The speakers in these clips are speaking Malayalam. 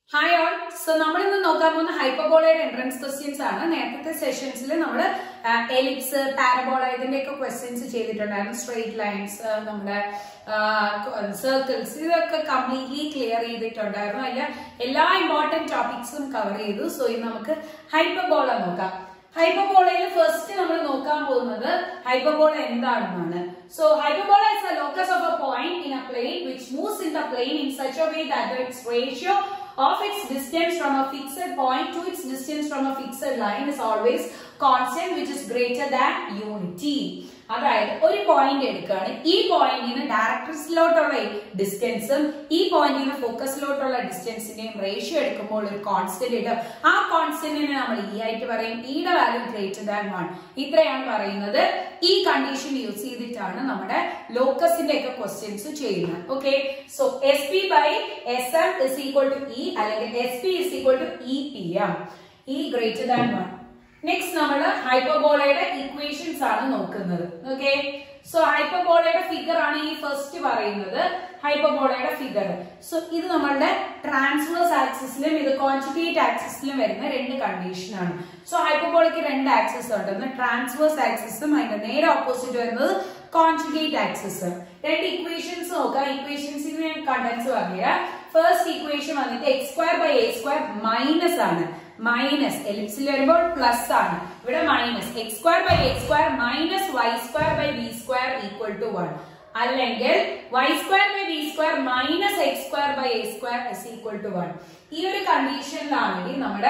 ഹായ് ഓൾ സോ നമ്മൾ ഇന്ന് നോക്കാൻ പോകുന്ന ഹൈപ്പർബോളയുടെ എൻട്രൻസ് ക്വസ്റ്റ്യൻസ് ആണ് നേരത്തെ സെഷൻസിൽ നമ്മൾ എലിപ്സ് പാരബോള ഇതിന്റെ ഒക്കെ ക്വസ്റ്റ്യൻസ് ചെയ്തിട്ടുണ്ടായിരുന്നു സ്ട്രെയിറ്റ് ലൈൻസ് നമ്മുടെ സർക്കിൾസ് ഇതൊക്കെ കംപ്ലീറ്റ്ലി ക്ലിയർ ചെയ്തിട്ടുണ്ടായിരുന്നു അതിൽ എല്ലാ ഇമ്പോർട്ടന്റ് ടോപ്പിക്സും കവർ ചെയ്തു സോ ഇത് നമുക്ക് ഹൈപ്പർബോള നോക്കാം ഹൈപ്പർബോളയിൽ ഫസ്റ്റ് നമ്മൾ നോക്കാൻ പോകുന്നത് ഹൈപ്പർബോള എന്താണെന്നാണ് so hyperbola is a locus of a point in a plane which moves in the plane in such a way that its ratio of its distance from a fixed point to its distance from a fixed line is always constant which is greater than unity അതായത് ഒരു പോയിന്റ് എടുക്കുകയാണ് ഈ പോയിന്റിൽ നിന്ന് ഡയറക്ടറിസിലോട്ടുള്ള ഡിസ്റ്റൻസും ഈ പോയിന്റിൽ നിന്ന് ഫോക്കസിലോട്ടുള്ള ഡിസ്റ്റൻസിന്റെയും റേഷ്യോ എടുക്കുമ്പോൾ ഒരു കോൺസ്റ്റന്റ് ഇടും ആ കോൺസ്റ്റന്റിനെ നമ്മൾ ഇ ആയിട്ട് പറയും ഇയുടെ വാല്യൂ ഗ്രേറ്റർ ദാൻ വൺ ഇത്രയാണ് പറയുന്നത് ഈ കണ്ടീഷൻ യൂസ് ചെയ്തിട്ടാണ് നമ്മുടെ ലോക്കസിന്റെ ഒക്കെ ക്വസ്റ്റ്യൻസ് ചെയ്യുന്നത് okay so S P by S M is equal to e അല്ലെങ്കിൽ S P is equal to e P M e greater than one next നമ്മൾ ഹൈപ്പർബോളയുടെ ഇക്വേഷൻസ് ആണ് നോക്കുന്നത് ഓക്കെ സോ ഹൈപ്പർബോളയുടെ ഫിഗർ ആണ് ഈ ഫസ്റ്റ് പറയുന്നത് ഹൈപ്പർബോളയുടെ ഫിഗർ സോ ഇത് നമ്മളുടെ ട്രാൻസ്വേഴ്സ് ആക്സിസിലും ഇത് കോൺജുഗേറ്റ് ആക്സിസിലും വരുന്ന രണ്ട് കണ്ടീഷൻ ആണ് സോ ഹൈപ്പർബോളയ്ക്ക് രണ്ട് ആക്സിസ് ഉണ്ട് ഒന്ന് ട്രാൻസ്വേഴ്സ് ആക്സിസും അതിന്റെ നേരെ ഓപ്പോസിറ്റ് വരുന്നത് കോൺജുഗേറ്റ് ആക്സിസ് രണ്ട് ഇക്വേഷൻസ് നോക്കാം ഇക്വേഷൻസിന് ഞാൻ കണ്ടൻസ് പറഞ്ഞുതരാം ഫസ്റ്റ് ഇക്വേഷൻ വന്നിട്ട് X square by A square minus ആണ് മൈനസ് എലിപ്സിൽ വരുമ്പോൾ പ്ലസ് ആണ് ഇവിടെ minus X square by X square minus Y square by B square equal to one അല്ലെങ്കിൽ Y square by B square minus X square by A square is equal to one ഈ ഒരു കണ്ടീഷനിലാണെങ്കിൽ നമ്മുടെ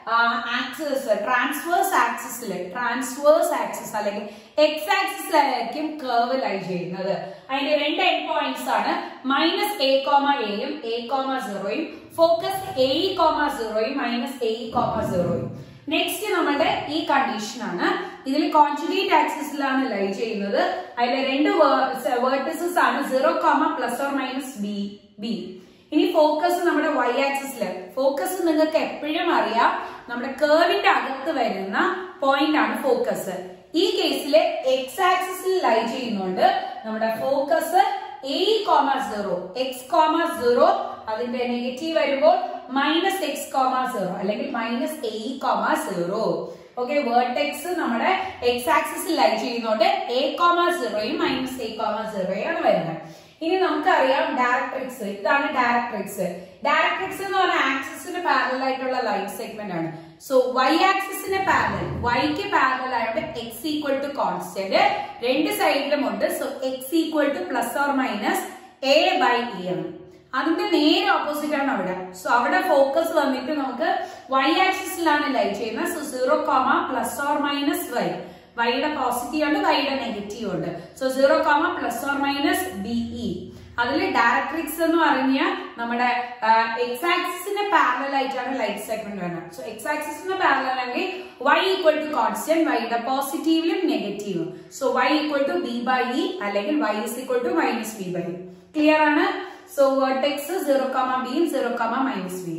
ആക്സിസ് ട്രാൻസ്വേഴ്സ് ആക്സിസിൽ ട്രാൻസ്വേഴ്സ് ആക്സിസ് അല്ലെങ്കിൽ എക്സ് ആക്സിസിലായിരിക്കും കേർവ് ലൈ ചെയ്യുന്നത് അതിന്റെ രണ്ട് എൻഡ് പോയിന്റ്സ് ആണ് മൈനസ് എ കോമ എയും എ കോമ സീറോയും ഫോക്കസ് എ കോമ സീറോയും മൈനസ് എ കോമ സീറോയും നെക്സ്റ്റ് നമ്മുടെ ഈ കണ്ടീഷൻ ആണ് ഇതിൽ കോൺജുഗേറ്റ് ആക്സിസിലാണ് ലൈ ചെയ്യുന്നത് അതിലെ രണ്ട് വേർട്ടിസസ് ആണ് zero comma plus or minus B B ഇനി ഫോക്കസ് നമ്മുടെ വൈ ആക്സിസില് ഫോക്കസ് നിങ്ങൾക്ക് എപ്പോഴും അറിയാം നമ്മുടെ കേർവിന്റെ അകത്ത് വരുന്ന പോയിന്റ് ആണ് ഫോക്കസ് ഈ കേസില് എക്സ് ആക്സിസിൽ ലൈ ചെയ്യുന്നുണ്ട് നമ്മുടെ focus A comma zero X comma zero അതിന്റെ നെഗറ്റീവ് വരുമ്പോൾ മൈനസ് എക്സ് കോമ സീറോ അല്ലെങ്കിൽ minus A comma zero okay vertex നമ്മുടെ എക്സ് ആക്സിസിൽ ലൈ ചെയ്യുന്നുണ്ട് എ കോമ സീറോയും മൈനസ് എ കോമ സീറോയും ആണ് വരുന്നത് ഇനി നമുക്കറിയാം ഡയറക്ട്രിക്സ് ഇതാണ് ഡയറക്ട്രിക്സ് ഡയറക്ട്രിക്സ് എന്ന് പറഞ്ഞ ആക്സിസിന് പാരലൽ ആയിട്ടുള്ള ലൈൻ സെഗ്മെന്റ് ആണ് സോ വൈ ആക്സിസിന് പാരലൽ വൈക്ക് പാരലൽ ആയതുകൊണ്ട് എക്സ് ഈക്വൽ ടു കോൺസ്റ്റന്റ് രണ്ട് സൈഡിലും ഉണ്ട് so X equal to plus or minus A by E um അതിന്റെ നേരെ ഓപ്പോസിറ്റ് ആണ് അവിടെ സോ അവിടെ ഫോക്കസ് വന്നിട്ട് നമുക്ക് വൈ ആക്സിസിലാണ് ലൈ ചെയ്യുന്നത് so zero comma plus or minus Y വൈയുടെ പോസിറ്റീവ് ഉണ്ട് വൈയുടെ നെഗറ്റീവ് ഉണ്ട് so zero comma plus or minus B E അതിൽ ഡയറക്ട്രിക്സ് എന്ന് പറഞ്ഞ നമ്മുടെ എക്സ് ആക്സിസിന് പാരലൽ ആയിട്ടാണ് ലൈറ്റ് സെഗ്മെന്റ് വരുന്നത് സോ എക്സ് ആക്സിസിന് പാരലൽ ആണെങ്കിൽ വൈ ഈക്വൽ ടു കോൺസ്റ്റന്റ് വൈയുടെ പോസിറ്റീവിലും നെഗറ്റീവും so Y equal to B by E അല്ലെങ്കിൽ Y is equal to minus B by clear ആണ് സോ വേർട്ടെക്സ് സീറോ കോമ ബിയും സീറോ കോമ മൈനസ് ബി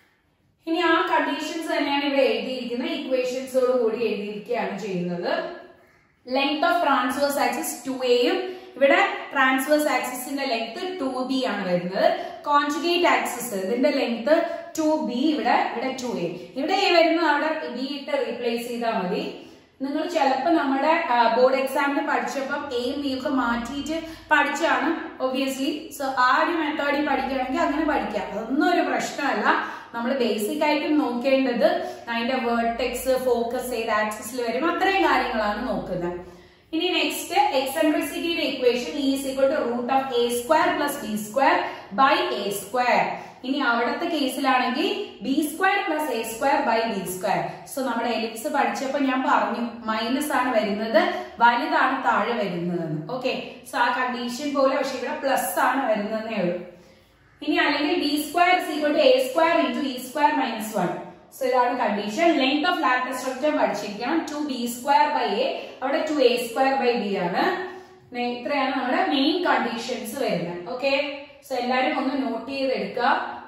ഇനി ആ കണ്ടീഷൻസ് തന്നെയാണ് ഇവിടെ എഴുതിയിരിക്കുന്നത് ഇക്വേഷൻസോട് കൂടി എഴുതിയിരിക്കുകയാണ് ചെയ്യുന്നത് length of transverse axis two എയും ഇവിടെ ട്രാൻസ്വേഴ്സ് ആക്സിസിന്റെ ലെങ്ത് ടു ബി ആണ് വരുന്നത് കോൺജുഗേറ്റ് ആക്സിസ് ഇതിന്റെ ലെങ്ത് ടു ബി ഇവിടെ ഇവിടെ ടു എ ഇവിടെ എ വരുന്നത് അവിടെ ബി ഇട്ട് റീപ്ലേസ് ചെയ്താൽ മതി നിങ്ങൾ ചിലപ്പോൾ നമ്മുടെ ബോർഡ് എക്സാമിന് പഠിച്ചപ്പം എയും ബി ഒക്കെ മാറ്റിയിട്ട് പഠിച്ചാണ് ഒബിയസ്ലി സോ ആ ഒരു മെത്തേഡിൽ പഠിക്കുകയാണെങ്കിൽ അങ്ങനെ പഠിക്കാം അതൊന്നും ഒരു പ്രശ്നമല്ല നമ്മൾ ബേസിക് ആയിട്ടും നോക്കേണ്ടത് അതിന്റെ വേർട്ടെക്സ് ഫോക്കസ് ചെയ്ത് ആക്സിസിൽ വരും അത്രയും കാര്യങ്ങളാണ് നോക്കുന്നത് ഇനി നെക്സ്റ്റ് എക്സെൻട്രിസിറ്റിയുടെ equation is equal to root of A square plus B square by A square ഇനി അവിടുത്തെ കേസിലാണെങ്കിൽ B square plus A square by B square so നമ്മുടെ എലിപ്സ് പഠിച്ചപ്പോൾ ഞാൻ പറഞ്ഞു മൈനസ് ആണ് വരുന്നത് വലുതാണ് താഴെ വരുന്നതെന്ന് ഓക്കെ സോ ആ കണ്ടീഷൻ പോലെ പക്ഷെ ഇവിടെ പ്ലസ് ആണ് വരുന്നതേ ഉള്ളൂ ഇനി അല്ലെങ്കിൽ B square is equal to A square into E square minus one so ഇതാണ് കണ്ടീഷൻ ലെങ്ത് ഓഫ് ലാറ്റർ സ്ട്രക്ചർ പഠിച്ചിരിക്കണം two B square by A അവിടെ two A square by B ആണ് ഇത്രയാണ് നമ്മുടെ മെയിൻ കണ്ടീഷൻസ് വരുന്നത് ഓക്കെ സോ എല്ലാരും ഒന്ന് നോട്ട് ചെയ്തെടുക്കുക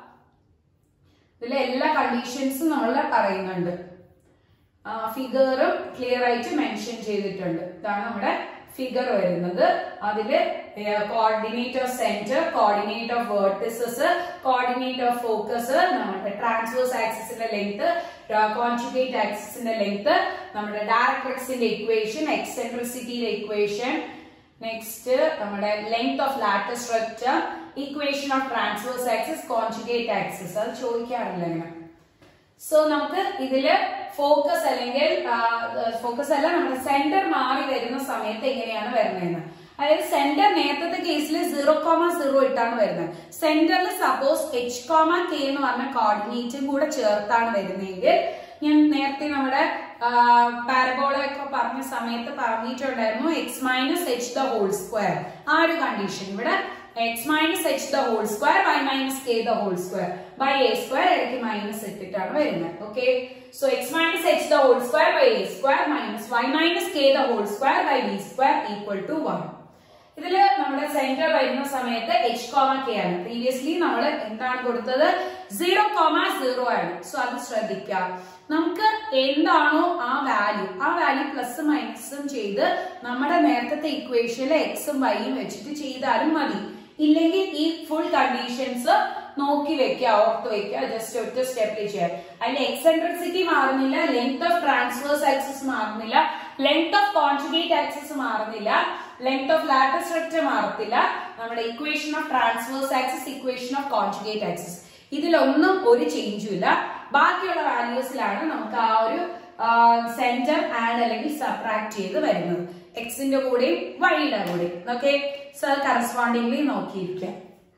ഇതിലെ എല്ലാ കണ്ടീഷൻസും നമ്മൾ പറയുന്നുണ്ട് ഫിഗറും ക്ലിയർ ആയിട്ട് മെൻഷൻ ചെയ്തിട്ടുണ്ട് ഇതാണ് നമ്മുടെ ഫിഗർ വരുന്നത് അതില് coordinate of centre coordinate of vertices coordinate of focus നമ്മുടെ ട്രാൻസ്വേഴ്സ് ആക്സിസിന്റെ ലെങ്ത് കോൺജുഗേറ്റ് ആക്സിസിന്റെ ലെങ്ത് നമ്മുടെ ഡയറക്ട്രിക്സിന്റെ ഇക്വേഷൻ എക്സെൻട്രിസിറ്റിയുടെ ഇക്വേഷൻ നെക്സ്റ്റ് നമ്മുടെ ലെങ്ത് ഓഫ് ലാറ്റർ സ്ട്രക്ചർ equation of transverse axis conjugate axis അത് ചോദിക്കാറില്ല ഇങ്ങനെ സോ നമുക്ക് ഇതില് ഫോക്കസ് അല്ലെങ്കിൽ ഫോക്കസ് അല്ല നമ്മുടെ സെന്റർ മാറി വരുന്ന സമയത്ത് എങ്ങനെയാണ് വരുന്നതെന്ന് അതായത് സെന്റർ നേരത്തെ കേസിൽ സീറോ കോമ സീറോ ഇട്ടാണ് വരുന്നത് സെന്ററിൽ സപ്പോസ് എച്ച് കോമ കെ എന്ന് പറഞ്ഞ കോർഡിനേറ്റും കൂടെ ചേർത്താണ് വരുന്നതെങ്കിൽ ഞാൻ നേരത്തെ നമ്മുടെ പാരബോള ഒക്കെ പറഞ്ഞ സമയത്ത് പറഞ്ഞിട്ടുണ്ടായിരുന്നു X minus H the whole square ആ ഒരു കണ്ടീഷൻ ഇവിടെ X minus H the whole square Y minus K the whole square by A square ഇടയ്ക്ക് മൈനസ് ഇട്ടിട്ടാണ് വരുന്നത് okay so X minus H the whole square by A square minus Y minus K the whole square by B square equal to one ഇതില് നമ്മുടെ സെന്റർ വരുന്ന സമയത്ത് എച്ച് കോമ കെ ആണ് പ്രീവിയസ്ലി നമ്മൾ എന്താണ് കൊടുത്തത് സീറോ കോമ സീറോ ആണ് സോ അത് ശ്രദ്ധിക്കാം നമുക്ക് എന്താണോ ആ വാല്യൂ ആ വാല്യൂ പ്ലസ് മൈനസും ചെയ്ത് നമ്മുടെ നേരത്തെ ഇക്വേഷനിലെ എക്സും വൈയും വെച്ചിട്ട് ചെയ്താലും മതി ഇല്ലെങ്കിൽ ഈ ഫുൾ കണ്ടീഷൻസ് നോക്കി വെക്കുക ഓർത്ത് വെക്കുക ജസ്റ്റ് ഒറ്റ സ്റ്റെപ്പിൽ ചെയ്യാം അതിന്റെ എക്സെൻട്രിസിറ്റി മാറുന്നില്ല ലെങ്ത് ഓഫ് ട്രാൻസ്വേഴ്സ് ആക്സിസ് മാറുന്നില്ല ലെങ്ത് ഓഫ് കോൺജുഗേറ്റ് ആക്സിസ് മാറുന്നില്ല ലെങ്ത് ഓഫ് ലാറ്റർ സ്ട്രക്ചർ മാറത്തില്ല നമ്മുടെ equation of transverse axis equation of conjugate axis ഇതിലൊന്നും ഒരു ചേഞ്ചും ഇല്ല ബാക്കിയുള്ള വാല്യൂസിലാണ് നമുക്ക് ആ ഒരു സെന്റർ ആഡ് അല്ലെങ്കിൽ സബ്ട്രാക്ട് ചെയ്ത് വരുന്നത് എക്സിന്റെ കൂടെയും വൈയുടെ കൂടെയും ഓക്കെ സോ കറസ്പോണ്ടിംഗ്ലി നോക്കിയിരിക്കാം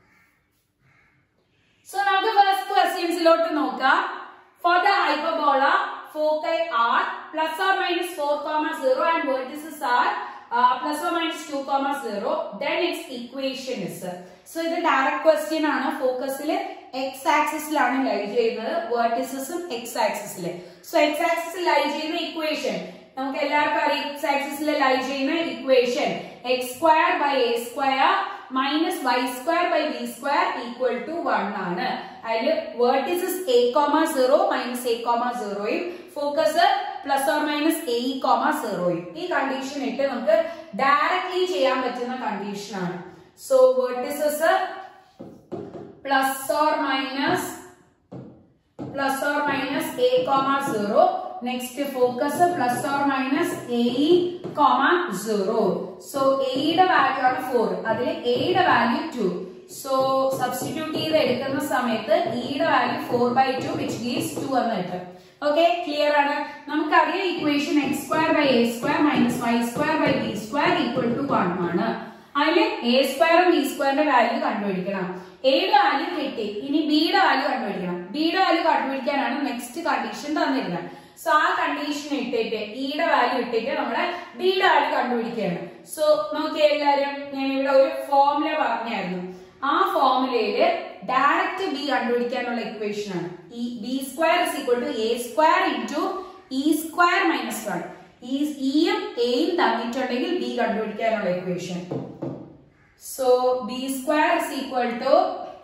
സോ നമുക്ക് ഫസ്റ്റ് ക്വസ്റ്റ്യൻസിലോട്ട് നോക്കാം for the hyperbola foci are plus or minus four comma zero and vertices are plus or minus two comma zero then its equation is so ഇത് ഡയറക്ട് ക്വസ്റ്റ്യൻ ആണ് ഫോക്കസിൽ എക്സ് ആക്സിസിലാണ് ലൈ ചെയ്യുന്നത് വേർട്ടിസസും എക്സ് ആക്സിസിൽ സോ എക്സ് ആക്സിസിൽ ലൈ ചെയ്യുന്ന ഇക്വേഷൻ നമുക്ക് എല്ലാവർക്കും അറിയാം എക്സ് ആക്സിസിൽ ലൈ ചെയ്യുന്ന equation X square by A square minus Y square by B square equal to one ആണ് അതിൽ vertices A comma zero minus A comma സീറോയും focus plus or minus A comma സീറോയും ഈ കണ്ടീഷൻ ഇട്ട് നമുക്ക് ഡയറക്ട്ലി ചെയ്യാൻ പറ്റുന്ന കണ്ടീഷൻ ആണ് so vertices plus or minus plus or minus A comma zero next focus plus or minus A comma zero so എയുടെ വാല്യൂ ആണ് ഫോർ അതിൽ എയുടെ വാല്യൂ ടു സോ സബ്സ്റ്റിറ്റ്യൂട്ട് ചെയ്ത് എടുക്കുന്ന സമയത്ത് ഇയുടെ value four by two which gives two എന്ന് കിട്ടും ഓക്കെ ക്ലിയർ ആണ് നമുക്കറിയാം equation X square by A square minus Y square by B square equal to one ആണ് അതിൽ എ സ്ക്വയറും ബി സ്ക്വയറിന്റെ വാല്യൂ കണ്ടുപിടിക്കണം എയുടെ വാല്യൂ കിട്ടി ഇനി ബിയുടെ വാല്യൂ കണ്ടുപിടിക്കണം ബിയുടെ വാല്യൂ കണ്ടുപിടിക്കാനാണ് നെക്സ്റ്റ് കണ്ടീഷൻ തന്നിരുന്നത് സോ ആ കണ്ടീഷൻ ഇട്ടിട്ട് ഇയുടെ വാല്യൂ ഇട്ടിട്ട് നമ്മുടെ ബിയുടെ വാല്യൂ കണ്ടുപിടിക്കുകയാണ് സോ നോക്കിയ എല്ലാവരും ഞാൻ ഇവിടെ ഒരു ഫോർമുല പറഞ്ഞായിരുന്നു ആ ഫോർമുലയില് ഡയറക്റ്റ് ബി കണ്ടുപിടിക്കാനുള്ള ഇക്വേഷൻ ആണ് ഈ B square is equal to A square into E square minus one ഇയും എയും തന്നിട്ടുണ്ടെങ്കിൽ ബി കണ്ടുപിടിക്കാനുള്ള equation so B square is equal to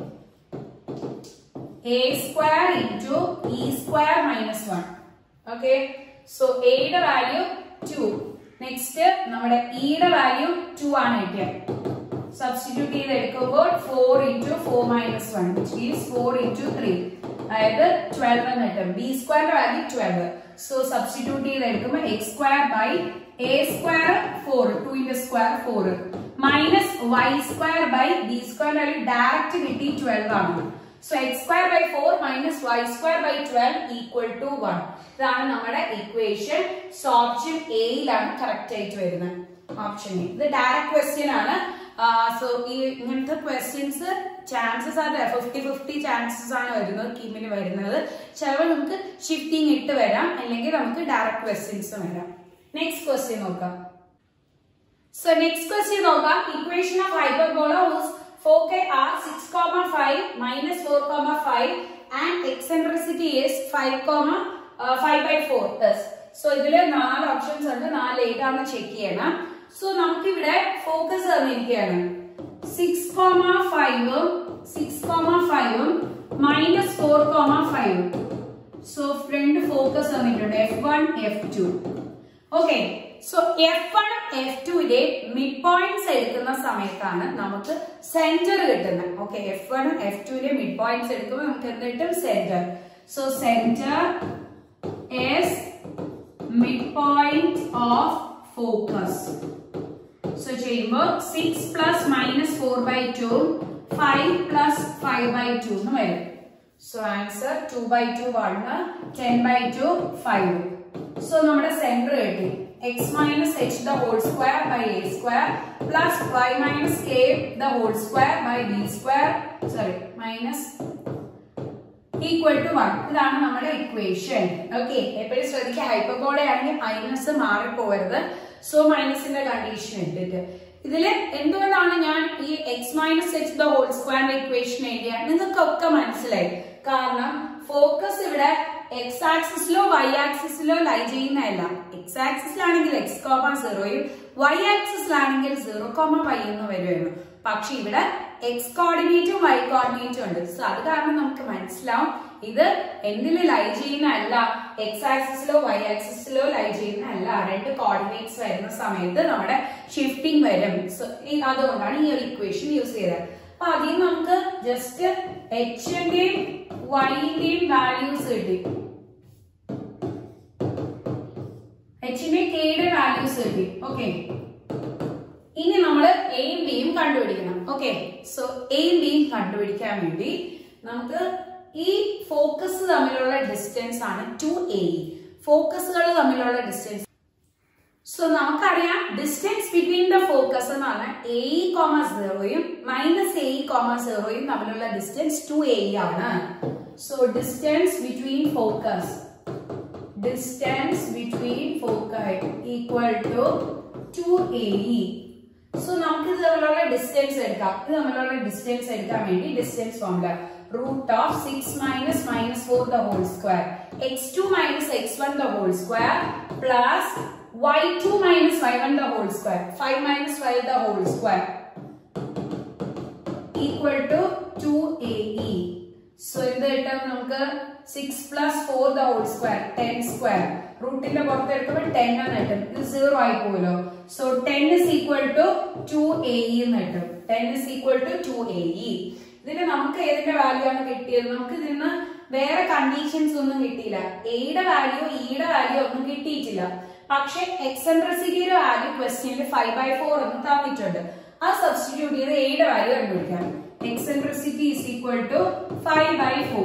A square into E square minus one okay so എയുടെ വാല്യൂ ടു നെക്സ്റ്റ് നമ്മുടെ ഇയുടെ വാല്യൂ ടു ആണ് കിട്ടിയത് സബ്സ്റ്റിറ്റ്യൂട്ട് ചെയ്ത് എടുക്കുമ്പോൾ four into four minus one which is four into three അതായത് ട്വൽവ് എന്ന് കിട്ടും ബി സ്ക്വയറിന്റെ വാല്യൂ ട്വൽവ് സോ സബ്സ്റ്റിറ്റ്യൂട്ട് ചെയ്ത് എടുക്കുമ്പോൾ X square by A square four two into square four minus Y square by B square value direct കിട്ടി ട്വൽവ് ആണ് so X square by four minus Y square by twelve equal to one ഇതാണ് നമ്മുടെ ഇക്വേഷൻ സോ ഓപ്ഷൻ എയിലാണ് കറക്റ്റ് ആയിട്ട് വരുന്നത് ഓപ്ഷൻ എ ഇത് ഡയറക്റ്റ് ക്വസ്റ്റ്യൻ ആണ് സോ ഈ ഇങ്ങനത്തെ ക്വസ്റ്റ്യൻസ് ചാൻസസ് ആണ് ഫിഫ്റ്റി ഫിഫ്റ്റി ചാൻസസ് ആണ് വരുന്നത് കീമിന് വരുന്നത് ചിലപ്പോൾ നമുക്ക് ഷിഫ്റ്റിംഗ് ഇട്ട് വരാം അല്ലെങ്കിൽ നമുക്ക് ഡയറക്റ്റ് ക്വസ്റ്റ്യൻസ് വരാം നെക്സ്റ്റ് ക്വസ്റ്റ്യൻ നോക്കാം സോ നെക്സ്റ്റ് ക്വസ്റ്റ്യൻ നോക്കാം equation of hyperbola whose foci are six comma five minus four comma five and eccentricity is five comma five by four is so ഇതില് നാല് ഓപ്ഷൻസ് ഉണ്ട് നാല് ഏതാണെന്ന് ചെക്ക് ചെയ്യണം സോ നമുക്കിവിടെ ഫോക്കസ് തന്നിരിക്കുകയാണ് സിക്സ് കോമ ഫൈവും സിക്സ് കോമ ഫൈവും മൈനസ് ഫോർ കോമ ഫൈവും സോ ഫ്രണ്ട് ഫോക്കസ് തന്നിട്ടുണ്ട് F one F two okay so F വണ്ണും എഫ് ടുവിന്റെ മിഡ് പോയിന്റ്സ് എടുക്കുന്ന സമയത്താണ് നമുക്ക് സെന്റർ കിട്ടുന്നത് ഓക്കെ എഫ് വണ്ണും എഫ് ടുവിന്റെ മിഡ് പോയിന്റ്സ് എടുക്കുമ്പോൾ നമുക്ക് എന്ത് കിട്ടും centre so centre is midpoint of focus. So ചെയ്യുമ്പോൾ six plus minus four by two five plus five by two എന്ന് വരും so answer to by two one ten by two five so നമ്മുടെ സെന്റർ കിട്ടി X minus H the whole square by A square plus Y minus K the whole square by B square sorry minus equal to one ഇതാണ് നമ്മുടെ ഇക്വേഷൻ ഓക്കെ എപ്പോഴും ശ്രദ്ധിക്കുക ഹൈപ്പർബോള ആണെങ്കിൽ മൈനസ് മാറിപ്പോകരുത് സോ മൈനസിന്റെ കണ്ടീഷൻ ഇട്ടിട്ട് ഇതില് എന്തുകൊണ്ടാണ് ഞാൻ ഈ X minus H the whole സ്ക്വയറിന്റെ ഇക്വേഷൻ എഴുതിയ നിങ്ങൾക്കൊക്കെ മനസ്സിലായി കാരണം ഫോക്കസ് ഇവിടെ എക്സ് ആക്സിസിലോ വൈ ആക്സിസിലോ ലൈ ചെയ്യുന്നതല്ല എക്സ് ആക്സിസിലാണെങ്കിൽ എക്സ് കോമ സീറോയും വൈ ആക്സിസിലാണെങ്കിൽ സീറോ കോമ വൈ എന്ന് വരുമായിരുന്നു പക്ഷെ ഇവിടെ എക്സ് കോർഡിനേറ്റും വൈ കോർഡിനേറ്റും ഉണ്ട് സോ അത് കാരണം നമുക്ക് മനസ്സിലാവും ഇത് എന്തില് ലൈ ചെയ്യുന്നതല്ല എക്സ് ആക്സിസിലോ വൈ ആക്സിസിലോ ലൈ ചെയ്യുന്നതല്ല രണ്ട് കോർഡിനേറ്റ്സ് വരുന്ന സമയത്ത് നമ്മുടെ ഷിഫ്റ്റിംഗ് വരും സോ അതുകൊണ്ടാണ് ഈ ഒരു ഇക്വേഷൻ യൂസ് ചെയ്തത് അപ്പൊ അതിൽ നിന്ന് നമുക്ക് ജസ്റ്റ് എച്ചിന്റെയും വൈന്റെയും വാല്യൂസ് കിട്ടി എച്ചിന്റെ കെയുടെ വാല്യൂസ് കിട്ടി ഓക്കെ ഇനി നമ്മൾ എയും ബിയും കണ്ടുപിടിക്കണം ഓക്കെ സോ എയും ബിയും കണ്ടുപിടിക്കാൻ വേണ്ടി നമുക്ക് ഈ ഫോക്കസ് തമ്മിലുള്ള ഡിസ്റ്റൻസ് ആണ് ടു എ ഫോക്കസുകൾ തമ്മിലുള്ള ഡിസ്റ്റൻസ് സോ നമുക്കറിയാം ഡിസ്റ്റൻസ് ബിറ്റ്വീൻ ദ ഫോക്കസ് എന്ന് പറഞ്ഞാൽ എ കോമ സീറോയും മൈനസ് എ കോമ സീറോയും തമ്മിലുള്ള ഡിസ്റ്റൻസ് ടു എ ആണ് so distance between focus distance between foci equal to two A so നമുക്ക് ഇത് തമ്മിലുള്ള ഡിസ്റ്റൻസ് എടുക്കാം ഇത് തമ്മിലുള്ള ഡിസ്റ്റൻസ് എടുക്കാൻ വേണ്ടി distance formula root of six minus minus four the whole square X two minus X one the whole square plus Y two minus Y one the whole square five minus five the whole square equal to two A E so എന്ത് കിട്ടും നമുക്ക് six plus four the whole square ten square റൂട്ടിന്റെ പുറത്ത് എടുക്കുമ്പോൾ ടെൻ എന്ന് കിട്ടും ഇത് സീറോ ആയി പോകുമല്ലോ so ten is equal to two A എന്ന് കിട്ടും ten is equal to two A E ഇതിന് നമുക്ക് ഏതിന്റെ വാല്യൂ ആണ് കിട്ടിയത് നമുക്ക് ഇതിൽ നിന്ന് വേറെ കണ്ടീഷൻസ് ഒന്നും കിട്ടിയില്ല എയുടെ വാല്യൂ ഇയുടെ വാല്യൂ ഒന്നും കിട്ടിയിട്ടില്ല പക്ഷെ എക്സെൻട്രസിറ്റിയുടെ വാല്യൂ ക്വസ്റ്റ്യനിൽ ഫൈവ് ബൈ ഫോർ എന്ന് തന്നിട്ടുണ്ട് ആ സബ്സ്റ്റിറ്റ്യൂട്ട് ചെയ്ത് എയുടെ വാല്യൂ കണ്ടുപിടിക്കാം eccentricity is equal to five by four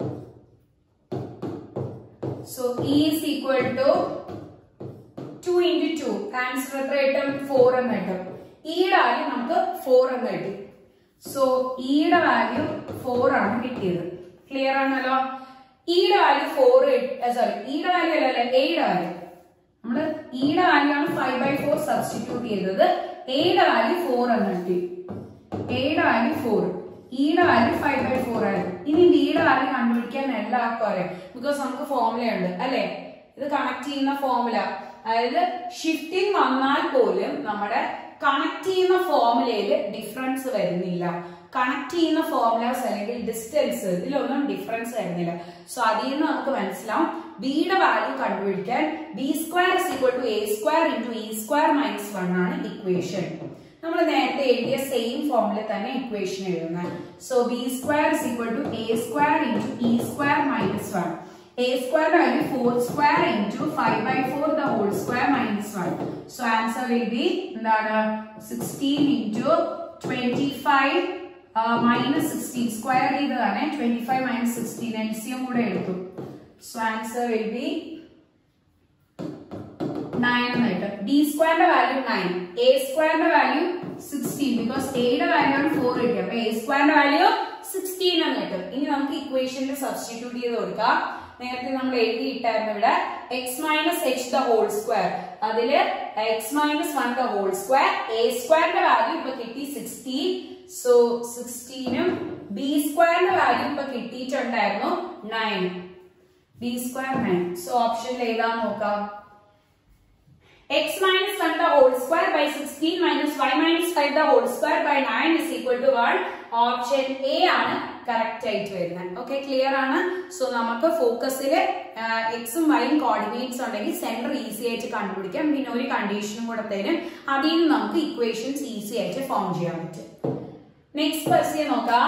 so E is equal to two into two answer എത്ര കിട്ടും ഫോർ എന്ന് കിട്ടും ഇയുടെ വാല്യൂ നമുക്ക് ഫോർ എന്ന് കിട്ടി സോ ഇയുടെ വാല്യൂ ഫോർ ആണ് കിട്ടിയത് ക്ലിയർ ആണല്ലോ ഇയുടെ വാല്യൂ ഫോർ സോറി ഇയുടെ വാല്യൂ അല്ലല്ലോ എയുടെ വാല്യൂ നമ്മള് ഇയുടെ വാല്യൂ ആണ് ഫൈവ് ബൈ ഫോർ സബ്സ്റ്റിറ്റ്യൂട്ട് ചെയ്തത് എയുടെ വാല്യൂ ഫോർ എന്ന് കിട്ടി എയുടെ വാല്യൂ ഫോർ ഇയുടെ വാല്യൂ ഫൈവ് ബൈ ഫോർ ആണ് ഇനി ബിയുടെ വാല്യൂ കണ്ടുപിടിക്കാൻ എല്ലാവർക്കും അറിയാം ബിക്കോസ് നമുക്ക് ഫോർമുല ഉണ്ട് അല്ലെ ഇത് കണക്ട് ചെയ്യുന്ന ഫോർമുല അതായത് ഷിഫ്റ്റിംഗ് വന്നാൽ പോലും നമ്മുടെ കണക്ട് ചെയ്യുന്ന ഫോർമുലയിൽ ഡിഫറൻസ് വരുന്നില്ല കണക്ട് ചെയ്യുന്ന ഫോർമുലാസ് അല്ലെങ്കിൽ ഡിസ്റ്റൻസ് ഇതിലൊന്നും ഡിഫറൻസ് വരുന്നില്ല സോ അതിൽ നിന്ന് നമുക്ക് മനസ്സിലാവും ബിയുടെ വാല്യൂ കണ്ടുപിടിക്കാൻ b square is equal to A square into E square minus one ആണ് ഇക്വേഷൻ നമ്മൾ നേരത്തെ എഴുതിയ സെയിം ഫോമിൽ തന്നെ ഇക്വേഷൻ എഴുതുന്നത് so B square is equal to A square into E square minus one a square value four square into five by four the whole square minus one so answer will be എന്താണ് sixteen into twenty five minus sixteen square ചെയ്തതാണ് twenty five minus sixteen L C M കൂടെ എടുത്തു so answer will be nine എന്ന് കിട്ടും ഡി സ്ക്വയറിന്റെ വാല്യൂ നയൻ എ സ്ക്വയറിന്റെ വാല്യൂ സിക്സ്റ്റീൻ ബിക്കോസ് എയുടെ വാല്യൂ ആണ് ഫോർ കിട്ടി അപ്പൊ എ സ്ക്വയറിന്റെ വാല്യൂ സിക്സ്റ്റീൻ എന്ന് കിട്ടും ഇനി നമുക്ക് ഇക്വേഷനിൽ സബ്സ്റ്റിറ്റ്യൂട്ട് ചെയ്ത് കൊടുക്കാം നേരത്തെ നമ്മൾ എഴുതിയിട്ടായിരുന്നു ഇവിടെ X minus H the whole square അതില് x minus one the whole square a സ്ക്വയറിന്റെ വാല്യൂ ഇപ്പൊ കിട്ടി സിക്സ്റ്റീൻ സോ സിക്സ്റ്റീനും ബി സ്ക്വയറിന്റെ വാല്യൂ ഇപ്പൊ കിട്ടിയിട്ടുണ്ടായിരുന്നു nine b square nine so ഓപ്ഷനിൽ ഏതാന്ന് നോക്കാം x minus one the whole square by sixteen minus Y minus five the whole square by nine is equal to one option A ആണ് കറക്റ്റ് ആയിട്ട് വരുന്നത് ഓക്കെ ക്ലിയർ ആണ് സോ നമുക്ക് ഫോക്കസിൽ എക്സും വൈയും കോർഡിനേറ്റ്സ് ഉണ്ടെങ്കിൽ സെന്റർ ഈസി ആയിട്ട് കണ്ടുപിടിക്കാം പിന്നെ ഒരു കണ്ടീഷനും കൂടെ തരും അതിൽ നിന്ന് നമുക്ക് ഇക്വേഷൻസ് ഈസി ആയിട്ട് ഫോം ചെയ്യാൻ പറ്റും നെക്സ്റ്റ് ക്വസ്റ്റ്യൻ നോക്കാം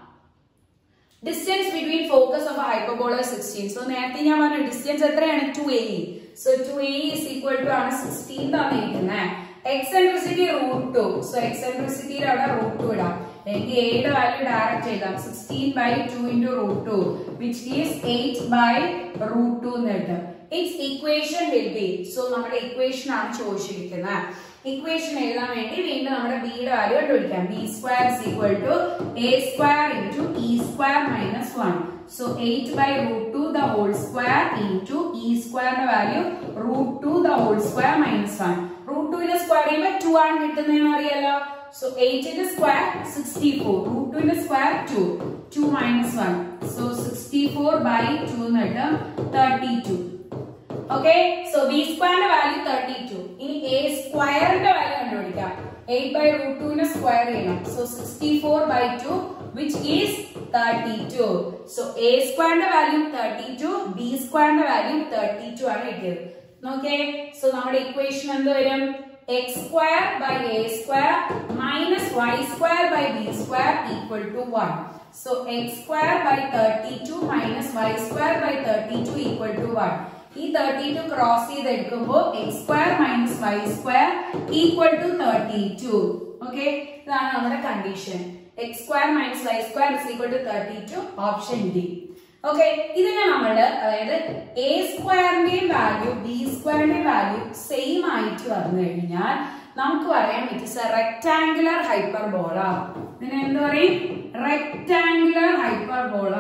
distance between focus of hyperbola sixteen so നേരത്തെ ഞാൻ പറഞ്ഞു ഡിസ്റ്റൻസ് എത്രയാണ് two A so two a is equal to ആണ് സിക്സ്റ്റീൻ തന്നിരിക്കുന്നത് എക്സെൻട്രിസിറ്റി റൂട്ട് ടു സോ എക്സെൻട്രിസിറ്റിയിൽ അവിടെ റൂട്ട് ടു ഇടാം എനിക്ക് എയുടെ വാല്യൂ ഡയറക്റ്റ് ചെയ്താം sixteen by two into root two which is eight by root two എന്ന് കിട്ടും it's equation will be so നമ്മുടെ ഇക്വേഷൻ ആണ് ചോദിച്ചിരിക്കുന്നത് ഇക്വേഷൻ എഴുതാൻ വേണ്ടി വീണ്ടും നമ്മുടെ ബിയുടെ വാല്യൂ കണ്ടുപിടിക്കാം b square is equal to A square into E square minus one so eight by root two the whole square into e സ്ക്വയറിന്റെ value root two the whole square minus one root ടുവിന്റെ സ്ക്വയർ ചെയ്യുമ്പോൾ ടു ആണ് കിട്ടുന്നതെന്ന് അറിയാലോ സോ എയ്റ്റിന്റെ സ്ക്വയർ സിക്സ്റ്റി ഫോർ റൂട്ട് ടുവിന്റെ square two two minus one so sixty four by two എന്ന് കിട്ടും thirty two okay so b സ്ക്വയറിന്റെ വാല്യൂ തേർട്ടി ടു ഇനി എ സ്ക്വയറിന്റെ വാല്യൂ കണ്ടുപിടിക്കാം എയ്റ്റ് ബൈ റൂട്ട് ടുവിനെ സ്ക്വയർ ചെയ്യണം so sixty four by two which is thirty two so a സ്ക്വയറിന്റെ വാല്യൂ തേർട്ടി ടു ബി സ്ക്വയറിന്റെ വാല്യൂ തേർട്ടി ടു ആണ് കിട്ടിയത് നോക്കേ സോ നമ്മുടെ ഇക്വേഷൻ എന്ത് വരും x square by A square minus Y square by B square equal to one so X square by thirty two minus Y square by thirty two equal to one ഈ തേർട്ടി ടു ക്രോസ് ചെയ്ത് എടുക്കുമ്പോൾ X square minus Y square equal to thirty two okay ഇതാണ് നമ്മുടെ condition x square minus Y square is equal to thirty two option D okay ഇതിനെ നമ്മൾ അതായത് എ സ്ക്വയറിന്റെയും വാല്യൂ ബി സ്ക്വയറിന്റെയും വാല്യൂ സെയിം ആയിട്ട് വന്നു കഴിഞ്ഞാൽ നമുക്ക് പറയാൻ പറ്റും റെക്ടാംഗുലർ ഹൈപ്പർബോള ഇതിനെ എന്ത് പറയും റെക്ടാംഗുലർ ഹൈപ്പർബോള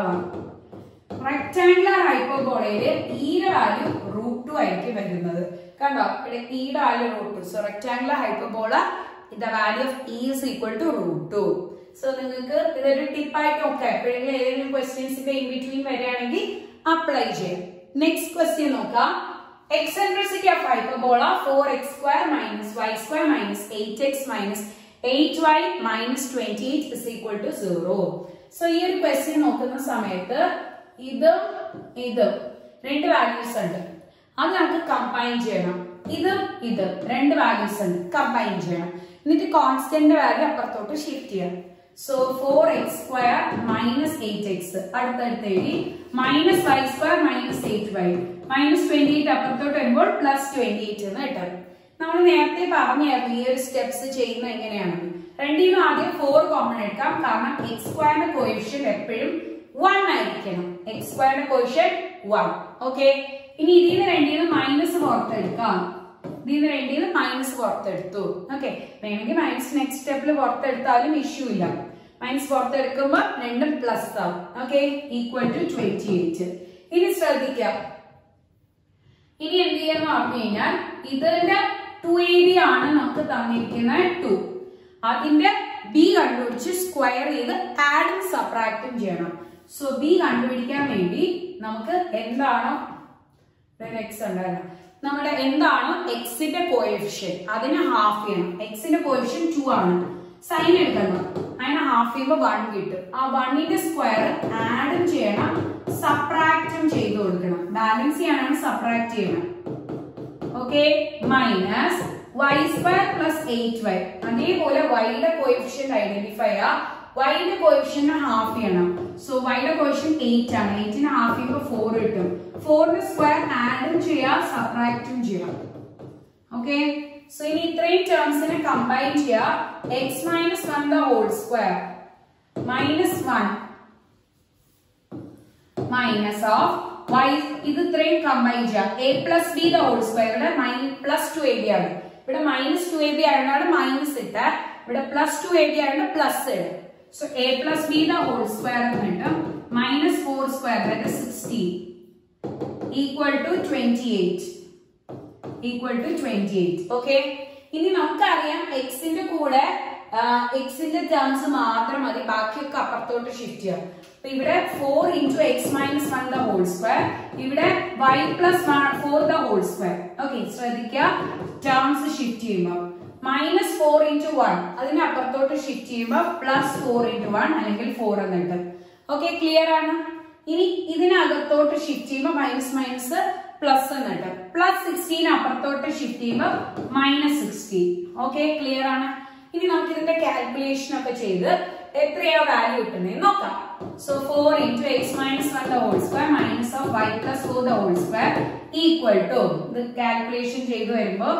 റെക്ടാംഗുലർ ഹൈപ്പർബോളയില് ഈയുടെ വാല്യൂ റൂട്ട് ടു ആയിരിക്കും വരുന്നത് കണ്ടോ ഇവിടെ ഈയുടെ value root two so rectangular hyperbola the value of e is equal to root two so നിങ്ങൾക്ക് ഇതൊരു ടിപ്പായിട്ട് നോക്കാം എപ്പോഴെങ്കിലും ഏതെങ്കിലും ക്വസ്റ്റ്യൻസിന്റെ ഇൻ ബിറ്റ്വീൻ വരികയാണെങ്കിൽ അപ്ലൈ ചെയ്യാം നെക്സ്റ്റ് ക്വസ്റ്റ്യൻ നോക്കാം eccentricity of hyperbola four x square minus Y square minus eight x minus eight y minus twenty eight is equal to zero so ഈ ഒരു ക്വസ്റ്റ്യൻ നോക്കുന്ന സമയത്ത് ഇതും ഇതും രണ്ട് വാല്യൂസ് ഉണ്ട് അത് നമുക്ക് കമ്പൈൻ ചെയ്യണം ഇതും ഇതും രണ്ട് വാല്യൂസ് ഉണ്ട് കമ്പൈൻ ചെയ്യണം എന്നിട്ട് കോൺസ്റ്റന്റ് വാല്യൂ അപ്പുറത്തോട്ട് ഷിഫ്റ്റ് ചെയ്യാം so four x square minus eight x അടുത്തടുത്ത് എഴുതി minus Y square minus eight y minus twenty eight അപ്പുറത്തോട്ട് വരുമ്പോൾ പ്ലസ് ട്വന്റി എയ്റ്റ് എന്ന് കിട്ടും നമ്മൾ നേരത്തെ പറഞ്ഞായിരുന്നു ഈ ഒരു സ്റ്റെപ്സ് ചെയ്യുന്നത് എങ്ങനെയാണ് രണ്ടിനും ആദ്യം ഫോർ കോമൺ എടുക്കാം കാരണം എക്സ് സ്ക്വയറിന്റെ കോയിഷ്യൻ എപ്പോഴും വൺ ആയിരിക്കണം എക്സ് സ്ക്വയറിന്റെ കോയിഷ്യൻ വൺ ഓക്കെ ഇനി ഇതിൽ നിന്ന് രണ്ടിൽ നിന്ന് മൈനസ് പുറത്തെടുക്കാം ഇതിൽ നിന്ന് രണ്ടിൽ നിന്ന് മൈനസ് പുറത്തെടുത്തു ഓക്കെ വേണമെങ്കിൽ മൈനസ് നെക്സ്റ്റ് സ്റ്റെപ്പിൽ പുറത്തെടുത്താലും ഇഷ്യൂ ഇല്ല മൈനസ് പുറത്തെടുക്കുമ്പോ രണ്ടും പ്ലസ് ആവും okay equal to twenty eight ഇനി ശ്രദ്ധിക്കാം ഇനി എന്ത് ചെയ്യാന്ന് പറഞ്ഞു കഴിഞ്ഞാൽ ഇതിന്റെ ടു എ ബി ആണ് നമുക്ക് തന്നിരിക്കുന്ന ടു അതിന്റെ ബി കണ്ടുപിടിച്ച് സ്ക്വയർ ചെയ്ത് ആഡും സബ്ട്രാക്റ്റും ചെയ്യണം സോ ബി കണ്ടുപിടിക്കാൻ വേണ്ടി നമുക്ക് എന്താണോ എക്സ് ഉണ്ടായിരുന്നു നമ്മുടെ എന്താണോ എക്സിന്റെ കോഎഫിഷ്യൻ അതിനെ ഹാഫ് ചെയ്യണം എക്സിന്റെ കോഎഫിഷ്യൻ ടു ആണ് സൈൻ എടുക്കണം അതിനെ ഹാഫ് ചെയ്യുമ്പോൾ വൺ കിട്ടും ആ വണ്ണിന്റെ സ്ക്വയർ ആഡും ചെയ്യണം സബ്ട്രാക്റ്റും ചെയ്ത് കൊടുക്കണം ബാലൻസ് ചെയ്യാനാണ് സബ്ട്രാക്ട് ചെയ്യണം okay minus Y square plus eight y അതേപോലെ വൈയുടെ കോഎഫിഷ്യന്റ് ഐഡന്റിഫൈ ആ വൈയുടെ കോഎഫിഷ്യന്റ് ഹാഫ് ചെയ്യണം സോ വൈയുടെ കോഎഫിഷ്യന്റ് എയ്റ്റ് ആണ് എയ്റ്റിന് ഹാഫ് ചെയ്യുമ്പോൾ ഫോർ കിട്ടും ഫോറിന്റെ സ്ക്വയർ ആഡും ചെയ്യാം സബ്ട്രാക്റ്റും ചെയ്യാം ഓക്കെ സോ ഇനി ഇത്രയും ടേംസിനെ കമ്പൈൻ ചെയ്യാം x minus one the whole square minus one minus of y ഇത് ഇത്രയും കമ്പൈൻ ചെയ്യാം a plus b the whole square ഇവിടെ പ്ലസ് ടു എ ബി ആണ് ഇവിടെ മൈനസ് ടു എ ബി ആയതുകൊണ്ട് മൈനസ് ഇട്ട ഇവിടെ പ്ലസ് ടു എ ബി ആയതുകൊണ്ട് പ്ലസ് ഇടും so a plus b the whole square എന്ന് കിട്ടും minus four square that sixteen equal to twenty eight equal to twenty eight okay ഇനി നമുക്കറിയാം എക്സിന്റെ കൂടെ എക്സിന്റെ ടേംസ് മാത്രം മതി ബാക്കിയൊക്കെ അപ്പുറത്തോട്ട് ഷിഫ്റ്റ് ചെയ്യാം അപ്പൊ ഇവിടെ four into x minus one the whole whole square ഇവിടെ y plus four the whole square okay ശ്രദ്ധിക്കുക ടേംസ് ഷിഫ്റ്റ് ചെയ്യുമ്പോൾ മൈനസ് ഫോർ ഇൻറ്റു വൺ അതിന് അപ്പുറത്തോട്ട് ഷിഫ്റ്റ് ചെയ്യുമ്പോൾ പ്ലസ് ഫോർ ഇൻറ്റു വൺ അല്ലെങ്കിൽ ഫോർ എന്നിട്ട് ഓക്കെ ക്ലിയർ ആണ് ഇനി ഇതിനകത്തോട്ട് ഷിഫ്റ്റ് ചെയ്യുമ്പോൾ മൈനസ് മൈനസ് പ്ലസ് എന്നിട്ട് പ്ലസ് സിക്സ്റ്റീൻ അപ്പുറത്തോട്ട് ഷിഫ്റ്റ് ചെയ്യുമ്പോൾ മൈനസ് സിക്സ്റ്റീൻ ഓക്കെ ക്ലിയർ ആണ് ഇനി നമുക്ക് ഇതിന്റെ കാൽക്കുലേഷൻ ഒക്കെ ചെയ്ത് എത്രയാ വാല്യൂ കിട്ടുന്നത് നോക്കാം so four into x minus one the whole square minus of y plus four the whole square equal to ഇത് കാൽക്കുലേഷൻ ചെയ്ത് വരുമ്പോൾ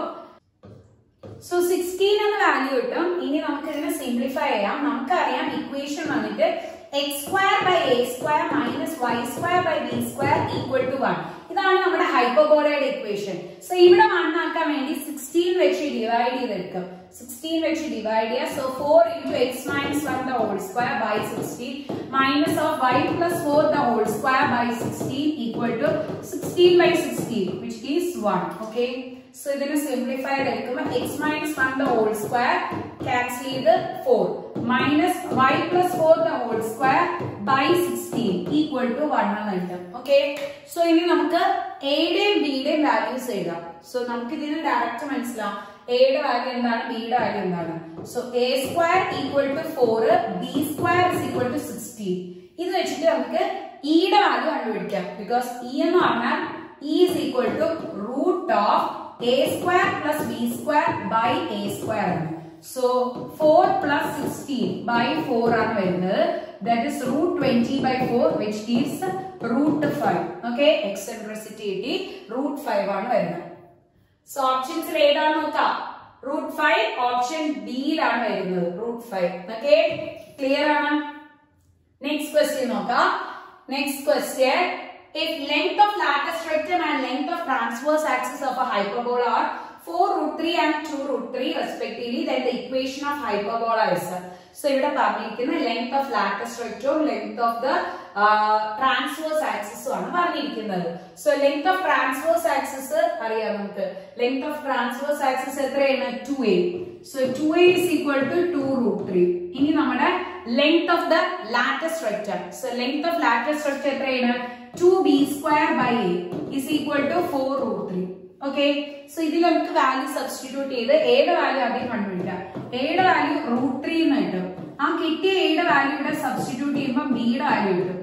സോ സിക്സ്റ്റീൻ എന്ന വാല്യൂ കിട്ടും ഇനി നമുക്ക് ഇതിനെ സിംപ്ലിഫൈ ചെയ്യാം നമുക്കറിയാം ഇക്വേഷൻ വന്നിട്ട് X square by A square minus Y square by B square equal to one ഇതാണ് നമ്മുടെ ഹൈപ്പോബോളയുടെ ഇക്വേഷൻ സോ ഇവിടെ വൺ ആക്കാൻ വേണ്ടി സിക്സ്റ്റീൻ വെച്ച് ഡിവൈഡ് ചെയ്തെടുക്കും സിക്സ്റ്റീൻ വെച്ച് ഡിവൈഡ് ചെയ്യുക so four into x minus one the whole square by sixteen minus of y plus four the whole square by sixteen equal to sixteen by sixteen which is one okay so ഇതിന് സിംപ്ലിഫൈ എടുക്കുമ്പോൾ x minus one the whole square cancel ചെയ്ത് four minus y plus four the whole square by sixteen equal to one എന്ന് കിട്ടും ഓക്കെ സോ ഇനി നമുക്ക് എയുടെയും ബിയുടെയും വാല്യൂസ് എഴുതാം സോ നമുക്ക് ഇതിന് ഡയറക്റ്റ് മനസ്സിലാവും എയുടെ വാല്യൂ എന്താണ് ബിയുടെ വാല്യൂ എന്താണ് so a square equal to four b square is equal to sixteen ഇത് വെച്ചിട്ട് നമുക്ക് ഇയുടെ വാല്യൂ കണ്ടുപിടിക്കാം ബിക്കോസ് ഇ എന്ന് പറഞ്ഞാൽ e is equal to root of a square plus b square by a square ആണ് so four plus sixteen by four ആണ് വരുന്നത് that is root twenty by four which gives root five okay eccentricity കിട്ടി റൂട്ട് ഫൈവ് ആണ് വരുന്നത് സോ ഓപ്ഷൻസിൽ ഏതാണ് നോക്കാം റൂട്ട് ഫൈവ് ഓപ്ഷൻ ഡിയിലാണ് വരുന്നത് റൂട്ട് ഫൈവ് ഓക്കെ ക്ലിയർ ആണ് നെക്സ്റ്റ് ക്വസ്റ്റ്യൻ നോക്കാം next question if length of lattice rectum and length of transverse axis of a hyperbola are 4 root 3 and 2 root 3 respectively then the equation of hyperbola is so ഇവിടെ പറഞ്ഞിരിക്കുന്ന ലെങ്ത് ഓഫ് ലാറ്റസ് റെക്ടവും ലെങ്ത് ഓഫ് ദ ട്രാൻസ്വേഴ്സ് ആക്സിസും ആണ് പറഞ്ഞിരിക്കുന്നത് so length of transverse axis അറിയാം നമുക്ക് ലെങ്ത് ഓഫ് ട്രാൻസ്വേഴ്സ് ആക്സിസ് എത്രയാണ് two A so two a is equal to two root three ഇനി നമ്മുടെ length of the latus rectum so length of latus rectum എത്രയാണ് 2b square by a is equal to 4 root 3. Okay so ഇതിൽ നമുക്ക് വാല്യൂ സബ്സ്റ്റിറ്റ്യൂട്ട് ചെയ്ത് എയുടെ വാല്യൂ ആദ്യം കണ്ടുപിടിക്കാം എയുടെ വാല്യൂ റൂട്ട് ത്രീ എന്ന് കിട്ടും ആ കിട്ടിയ എയുടെ വാല്യൂ ഇവിടെ സബ്സ്റ്റിറ്റ്യൂട്ട് ചെയ്യുമ്പോൾ ബിയുടെ വാല്യൂ കിട്ടും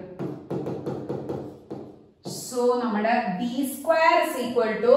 സോ നമ്മുടെ b square is equal to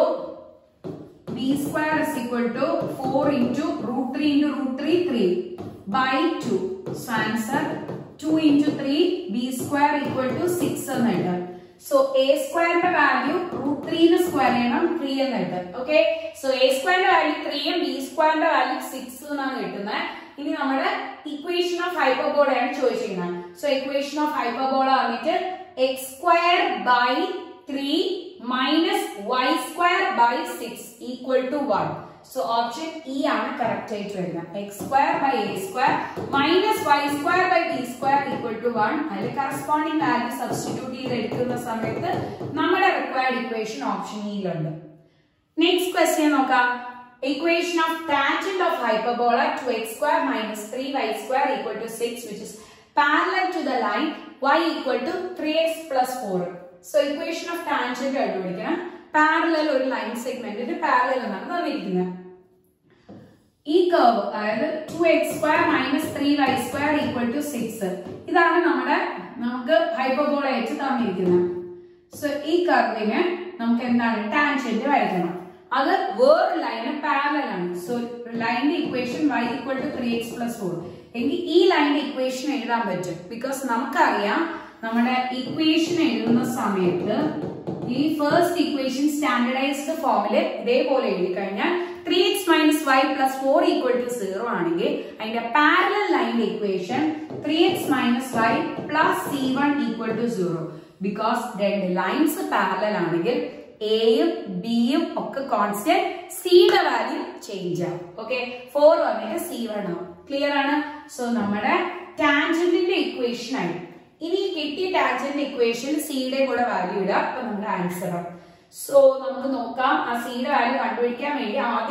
B square is equal to four into root three into root three three by two so answer two into three b square equal to six എന്ന് കിട്ടും സോ എ സ്ക്വയറിന്റെ വാല്യൂ റൂട്ട് ത്രീന് സ്ക്വയർ ചെയ്യണം ത്രീ എന്ന് കിട്ടും ഓക്കെ സോ എ സ്ക്വയറിന്റെ വാല്യൂ ത്രീയും ബി സ്ക്വയറിന്റെ വാല്യൂ സിക്സ് എന്നാണ് കിട്ടുന്നത് ഇനി നമ്മുടെ ഇക്വേഷൻ ഓഫ് ഹൈപ്പർബോളയാണ് ചോദിച്ചിരിക്കുന്നത് സോ ഇക്വേഷൻ ഓഫ് ഹൈപ്പർബോള വന്നിട്ട് X square by three minus Y square by six equal to one so option E ആണ് കറക്റ്റ് ആയിട്ട് വരുന്നത് x square by A square minus Y square by B square equal to one അതിൽ കറസ്പോണ്ടിങ് വാല്യൂ സബ്സ്റ്റിറ്റ്യൂട്ട് ചെയ്ത് എടുക്കുന്ന സമയത്ത് നമ്മുടെ റിക്വയർഡ് ഇക്വേഷൻ ഓപ്ഷൻ ഇയിലുണ്ട് നെക്സ്റ്റ് ക്വസ്റ്റ്യൻ നോക്കാം equation of tangent of hyperbola two x square minus three y square equal to six which is parallel to the line y equal to three x plus four so equation of tangent കണ്ടുപിടിക്കണം പാരലൽ ഒരു ലൈൻ സെഗ്മെന്റിന് പാരലൽ എന്നാണ് തന്നിരിക്കുന്നത് ഈ കർവ് അതായത് two x square minus three y square equal to six ഇതാണ് നമ്മുടെ നമുക്ക് ഹൈപ്പർബോള ആയിട്ട് തന്നിരിക്കുന്നത് സോ ഈ കർവിന് നമുക്ക് എന്താണ് ടാൻജന്റ് വരയ്ക്കണം അത് വേറൊരു ലൈന് പാരലൽ ആണ് സോ ലൈനിന്റെ equation y equal to three x plus four എങ്കിൽ ഈ ലൈനിന്റെ ഇക്വേഷൻ എഴുതാൻ പറ്റും ബിക്കോസ് നമുക്കറിയാം നമ്മുടെ ഇക്വേഷൻ എഴുതുന്ന സമയത്ത് ഈ ഫസ്റ്റ് ഇക്വേഷൻ സ്റ്റാൻഡർഡൈസ്ഡ് ഫോമില് ഇതേപോലെ എഴുതി കഴിഞ്ഞാൽ three x minus y plus four equal to zero ആണെങ്കിൽ അതിന്റെ പാരലൽ ലൈനിന്റെ equation three x minus y plus c one equal to zero because രണ്ട് ലൈൻസ് പാരലൽ ആണെങ്കിൽ എയും ബിയും ഒക്കെ കോൺസ്റ്റന്റ് സിയുടെ വാല്യൂ ചേഞ്ച് ആവും ഓക്കെ ഫോർ വന്നിട്ട് സി വൺ ആവും ക്ലിയർ ആണ് സോ നമ്മുടെ ടാൻജന്റിന്റെ ഇക്വേഷൻ ആയി ഇനി കിട്ടിയ ടാൻജന്റ് ഇക്വേഷൻ സിയുടെ കൂടെ വാല്യൂ ഇടാം അപ്പൊ നമ്മുടെ ആൻസർ ആവും സോ നമുക്ക് നോക്കാം ആ സിയുടെ വാല്യൂ കണ്ടുപിടിക്കാൻ വേണ്ടി ആദ്യം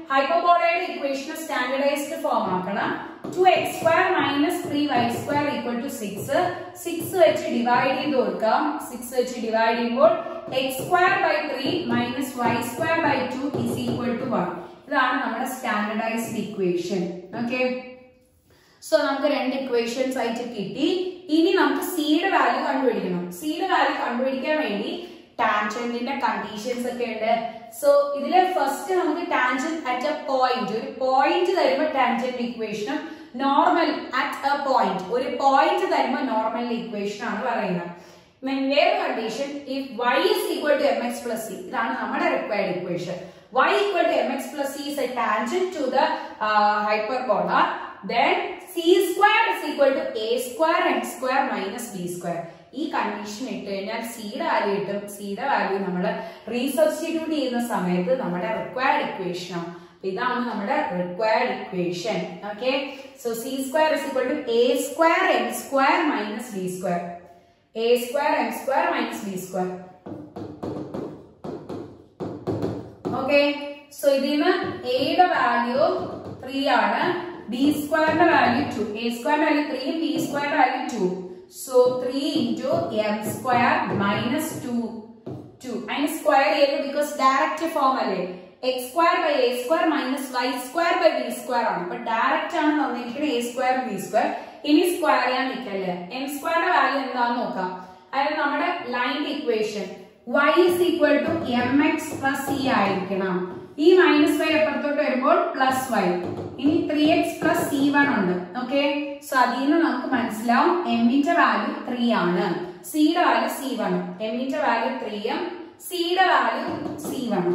ഹൈപ്പർബോളയുടെ ഇക്വേഷൻ സ്റ്റാൻഡർഡൈസ്ഡ് ഫോം ആക്കണം two x square minus three y square equal to six six വെച്ച് ഡിവൈഡ് ചെയ്ത് കൊടുക്കാം സിക്സ് വെച്ച് ഡിവൈഡ് ചെയ്യുമ്പോൾ x square by three minus Y square by two is equal to one ഇതാണ് നമ്മുടെ സ്റ്റാൻഡർഡൈസ്ഡ് ഇക്വേഷൻ ഓക്കെ സോ നമുക്ക് രണ്ട് ഇക്വേഷൻസ് ആയിട്ട് കിട്ടി ഇനി നമുക്ക് സിയുടെ വാല്യൂ കണ്ടുപിടിക്കണം സിയുടെ വാല്യൂ കണ്ടുപിടിക്കാൻ വേണ്ടി ടാൻജന്റിന്റെ കണ്ടീഷൻസ് ഒക്കെ ഉണ്ട് സോ ഇതില് ഫസ്റ്റ് നമുക്ക് ടാൻജന്റ് അറ്റ് എ പോയിന്റ് ഒരു പോയിന്റ് തരുമ്പോൾ ടാൻജന്റ് ഇക്വേഷനും നോർമൽ അറ്റ് എ പോയിന്റ് ഒരു പോയിന്റ് തരുമ്പോൾ നോർമൽ ഇക്വേഷൻ ആണ് പറയുന്നത് വേറെ condition if y is equal to mx plus c ഇതാണ് നമ്മുടെ required equation y equal to mx plus c is a tangent to the uh, hyperbola then c square is equal to a square m square minus b square ഈ കണ്ടീഷൻ ഇട്ട് കഴിഞ്ഞാൽ സിയുടെ വാല്യൂ കിട്ടും സിയുടെ വാല്യൂ നമ്മൾ റീസബ്സ്റ്റിറ്റ്യൂട്ട് ചെയ്യുന്ന സമയത്ത് നമ്മുടെ റിക്വയർഡ് ഇക്വേഷൻ ഇതാണ് നമ്മുടെ required equation okay so c square is equal to A square m square minus b square a square m square minus b square okay so ഇതിന് എയുടെ വാല്യൂ ത്രീ ആണ് ബി സ്ക്വയറിന്റെ വാല്യൂ ടു എ സ്ക്വയറിന്റെ വാല്യൂ ത്രീ ബി സ്ക്വയറിന്റെ value two so three into m square minus two two അതിന് സ്ക്വയർ ചെയ്ത് ബിക്കോസ് ഡയറക്റ്റ് ഫോം അല്ലേ x square by A square minus Y square by B square ആണ് അപ്പൊ ഡയറക്റ്റ് ആണ് തന്നിരിക്കുന്നത് എ സ്ക്വയർ ബി സ്ക്വയർ ഇനി സ്ക്വയർ ചെയ്യാൻ നിൽക്കല്ലേ എം സ്ക്വയറിന്റെ വാല്യൂ എന്താന്ന് നോക്കാം അതായത് നമ്മുടെ line equation y is equal to mx plus c ആയിരിക്കണം ഈ മൈനസ് വൈ അപ്പുറത്തോട്ട് വരുമ്പോൾ പ്ലസ് വൈ ഇനി three x plus c one ഉണ്ട് ഓക്കെ സോ അതിൽ നിന്ന് നമുക്ക് മനസ്സിലാവും എമ്മിന്റെ വാല്യൂ ത്രീ ആണ് സിയുടെ വാല്യൂ സി വൺ എമ്മിന്റെ വാല്യൂ ത്രീയും സിയുടെ value c one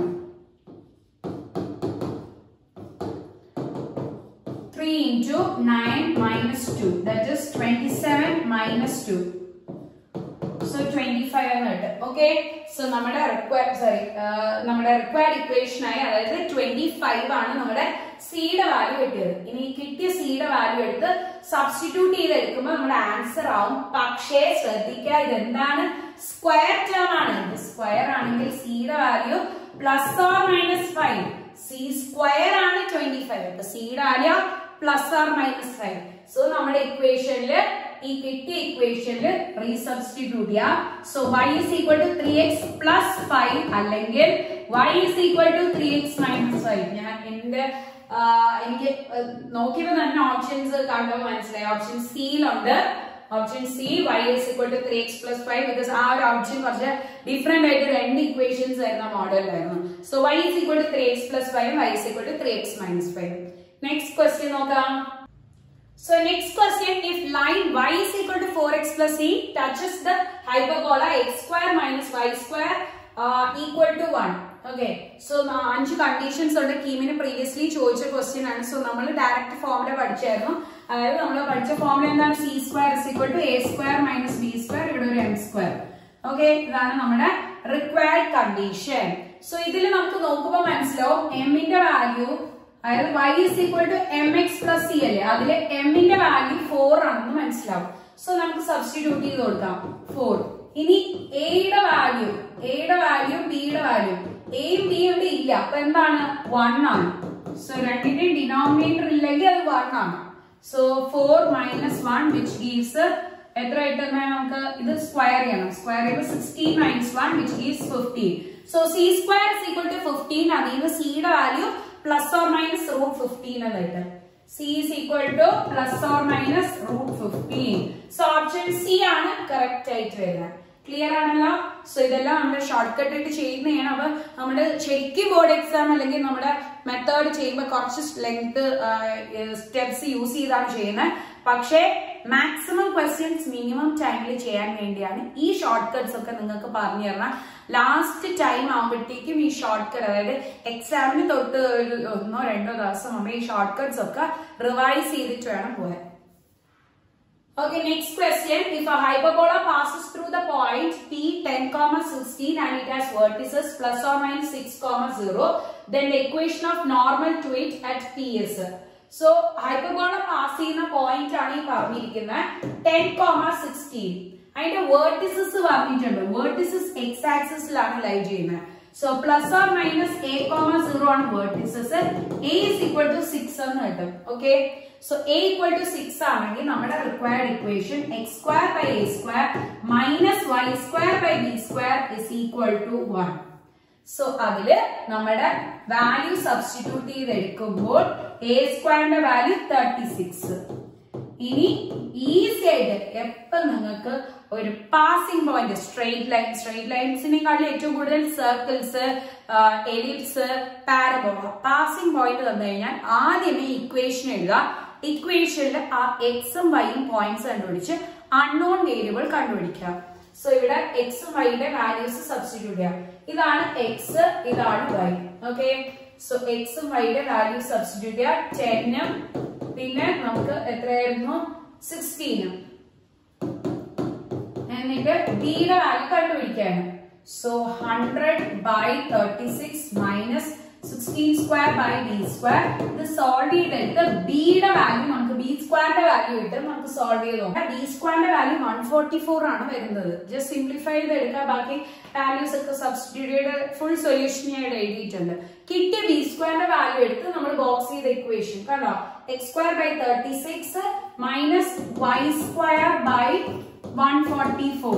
three into nine minus two that is twenty seven minus two so twenty five എന്ന് കിട്ടും ഓക്കെ സോ നമ്മുടെ റിക്വയർ സോറി നമ്മുടെ റിക്വയർഡ് ഇക്വേഷൻ ആയി അതായത് ട്വന്റി ഫൈവ് ആണ് നമ്മുടെ സിയുടെ വാല്യൂ കിട്ടിയത് ഇനി കിട്ടിയ സിയുടെ വാല്യൂ എടുത്ത് സബ്സ്റ്റിറ്റ്യൂട്ട് ചെയ്ത് എടുക്കുമ്പോൾ നമ്മുടെ ആൻസർ ആവും പക്ഷേ ശ്രദ്ധിക്കുക ഇതെന്താണ് സ്ക്വയർ ടേം ആണ് ഇത് സ്ക്വയർ ആണെങ്കിൽ സിയുടെ value plus or minus five c square ആണ് ട്വന്റി ഫൈവ് അപ്പൊ സിയുടെ value plus or minus five so നമ്മുടെ ഇക്വേഷനില് ഈ കിട്ടിയ ഇക്വേഷനിൽ റീസബ്സ്റ്റിറ്റ്യൂട്ട് ചെയ്യാം so y is equal to 3x plus 5 അല്ലെങ്കിൽ y is equal to 3x minus 5 ഞാൻ എന്റെ ആ, എനിക്ക് നോക്കിയപ്പോ തന്നെ ഓപ്ഷൻസ് കണ്ടപ്പോൾ മനസ്സിലായി ഓപ്ഷൻ സിയിലുണ്ട് option C y is equal to three x plus five because ആ ഒരു ഓപ്ഷൻ കുറച്ച് ഡിഫറെന്റ് ആയിട്ട് രണ്ട് ഇക്വേഷൻസ് വരുന്ന മോഡലായിരുന്നു so y is equal to three x plus five y is equal to three x minus five next question നോക്കാം So next question, if line y is equal to 4x plus c touches the hyperbola x square minus y square uh, equal to 1. Okay, so ന- അഞ്ച് കണ്ടീഷൻസ് ഉണ്ട് കീമിന് പ്രീവിയസ്ലി ചോദിച്ച ക്വസ്റ്റ്യൻ ആണ് സോ നമ്മൾ ഡയറക്റ്റ് ഫോമുല പഠിച്ചായിരുന്നു അതായത് നമ്മൾ പഠിച്ച ഫോമുല എന്താണ് c square is equal to A square minus b square ഇവിടെ ഒരു എം സ്ക്വയർ ഓക്കെ ഇതാണ് നമ്മുടെ റിക്വയർഡ് കണ്ടീഷൻ സോ ഇതിൽ നമുക്ക് നോക്കുമ്പോൾ മനസ്സിലാവും എമ്മിന്റെ വാല്യൂ അതായത് y is equal to mx plus c അല്ലേ അതില് m ന്റെ വാല്യൂ ഫോർ ആണെന്ന് മനസ്സിലാവും സോ നമുക്ക് സബ്സ്റ്റിറ്റ്യൂട്ട് ചെയ്ത് കൊടുക്കാം ഫോർ ഇനി a യുടെ വാല്യൂ a യുടെ വാല്യൂ b യുടെ വാല്യൂ എയും ബി ഇവിടെ ഇല്ല അപ്പൊ എന്താണ് വൺ ആണ് സോ രണ്ടിന്റെയും ഡിനോമിനേറ്റർ ഇല്ലെങ്കിൽ അത് വൺ ആണ് so four minus one which gives എത്ര കിട്ടുന്ന നമുക്ക് ഇത് സ്ക്വയർ ചെയ്യണം സ്ക്വയർ ചെയ്യുമ്പോൾ sixteen minus one which gives fifteen so c square is equal to fifteen അതിൽ നിന്ന് സിയുടെ value plus or minus root fifteen എന്ന് കിട്ടും c is equal to plus or minus root fifteen so option C ആണ് കറക്റ്റ് ആയിട്ട് വരുന്നത് ക്ലിയർ ആണല്ലോ സോ ഇതെല്ലാം നമ്മൾ ഷോർട്ട് കട്ട് ആയിട്ട് ചെയ്യുന്നതാണ് അപ്പൊ നമ്മുടെ ശരിക്കും ബോർഡ് എക്സാം അല്ലെങ്കിൽ നമ്മുടെ മെത്തേഡ് ചെയ്യുമ്പോൾ കുറച്ച് ലെങ്ത് സ്റ്റെപ്സ് യൂസ് ചെയ്താണ് ചെയ്യുന്നത് പക്ഷേ മാക്സിമം ക്വസ്റ്റ്യൻസ് മിനിമം ടൈമിൽ ചെയ്യാൻ വേണ്ടിയാണ് ഈ ഷോർട്ട് കട്ട്സ് ഒക്കെ നിങ്ങൾക്ക് പറഞ്ഞു തരണം ലാസ്റ്റ് ടൈം ആകുമ്പോഴത്തേക്കും ഈ ഷോർട്ട് കട്ട് അതായത് എക്സാമിന് തൊട്ട് ഒരു ഒന്നോ രണ്ടോ ദിവസം മുമ്പ് ഈ ഷോർട്ട് കട്ട്സ് ഒക്കെ റിവൈസ് ചെയ്തിട്ട് വേണം പോകാൻ Okay, next question. If a hyperbola passes through the point P 10, comma 16 and it has vertices plus or minus 6, comma 0, then the equation of normal to it at P is. So, hyperbola pass ചെയ്യുന്ന പോയിന്റ് ആണ് ഈ പറഞ്ഞിരിക്കുന്നത് ടെൻ കോമ സിക്സ്റ്റീൻ അതിന്റെ വേർട്ടിസസ് പറഞ്ഞിട്ടുണ്ട് വേർട്ടിസസ് എക്സ് ആക്സിസിലാണ് ലൈ ചെയ്യുന്നത് so plus or minus A comma zero ആണ് vertices a is equal to six എന്ന് കിട്ടും okay so a equal to six ആണെങ്കിൽ നമ്മുടെ required equation X square by A square minus Y square by B square is equal to one so അതില് നമ്മുടെ വാല്യൂ സബ്സ്റ്റിറ്റ്യൂട്ട് ചെയ്ത് എടുക്കുമ്പോൾ എ സ്ക്വയറിന്റെ വാല്യൂ തേർട്ടി സിക്സ് ഇനി ഈസി ആയിട്ട് എപ്പോ നിങ്ങൾക്ക് ഒരു passing point straight line straight ലൈൻസിനെക്കാളും ഏറ്റവും കൂടുതൽ circles ellipse parabola passing point തന്നു കഴിഞ്ഞാൽ ആദ്യമേ ഇക്വേഷൻ എഴുതുക ഇക്വേഷനിൽ ആ എക്സും വൈയും പോയിന്റ്സ് കണ്ടുപിടിച്ച് അൺനോൺ വേരിയബിൾ കണ്ടുപിടിക്കുക സോ ഇവിടെ എക്സും വൈയുടെ വാല്യൂസ് സബ്സ്റ്റിറ്റ്യൂട്ട് ചെയ്യാം ഇതാണ് എക്സ് ഇതാണ് വൈ ഓക്കെ സോ എക്സും വൈയുടെ വാല്യൂസ് സബ്സ്റ്റിറ്റ്യൂട്ട് ചെയ്യാം ടെന്നും പിന്നെ നമുക്ക് എത്രയായിരുന്നു സിക്സ്റ്റീനും എന്നിട്ട് ബിയുടെ വാല്യൂ കണ്ടുപിടിക്കാണ് so hundred by thirty six minus sixteen square by B square ഇത് സോൾവ് ചെയ്തെടുത്ത് ബിയുടെ വാല്യൂ നമുക്ക് ബി സ്ക്വയറിന്റെ വാല്യൂ ഇട്ട് നമുക്ക് സോൾവ് ചെയ്ത് നോക്കാം ബി സ്ക്വയറിന്റെ വാല്യൂ വൺ ഫോർട്ടി ഫോർ ആണ് വരുന്നത് ജസ്റ്റ് സിംപ്ലിഫൈ ചെയ്ത് എടുക്കുക ബാക്കി വാല്യൂസ് ഒക്കെ സബ്സ്റ്റിറ്റ്യൂട്ട് ഫുൾ സൊല്യൂഷൻ ഞാൻ എഴുതിയിട്ടുണ്ട് കിട്ടിയ ബി സ്ക്വയറിന്റെ വാല്യൂ എടുത്ത് നമ്മൾ ബോക്സ് ചെയ്ത ഇക്വേഷൻ കണ്ടോ x square by thirty six minus Y square by one forty four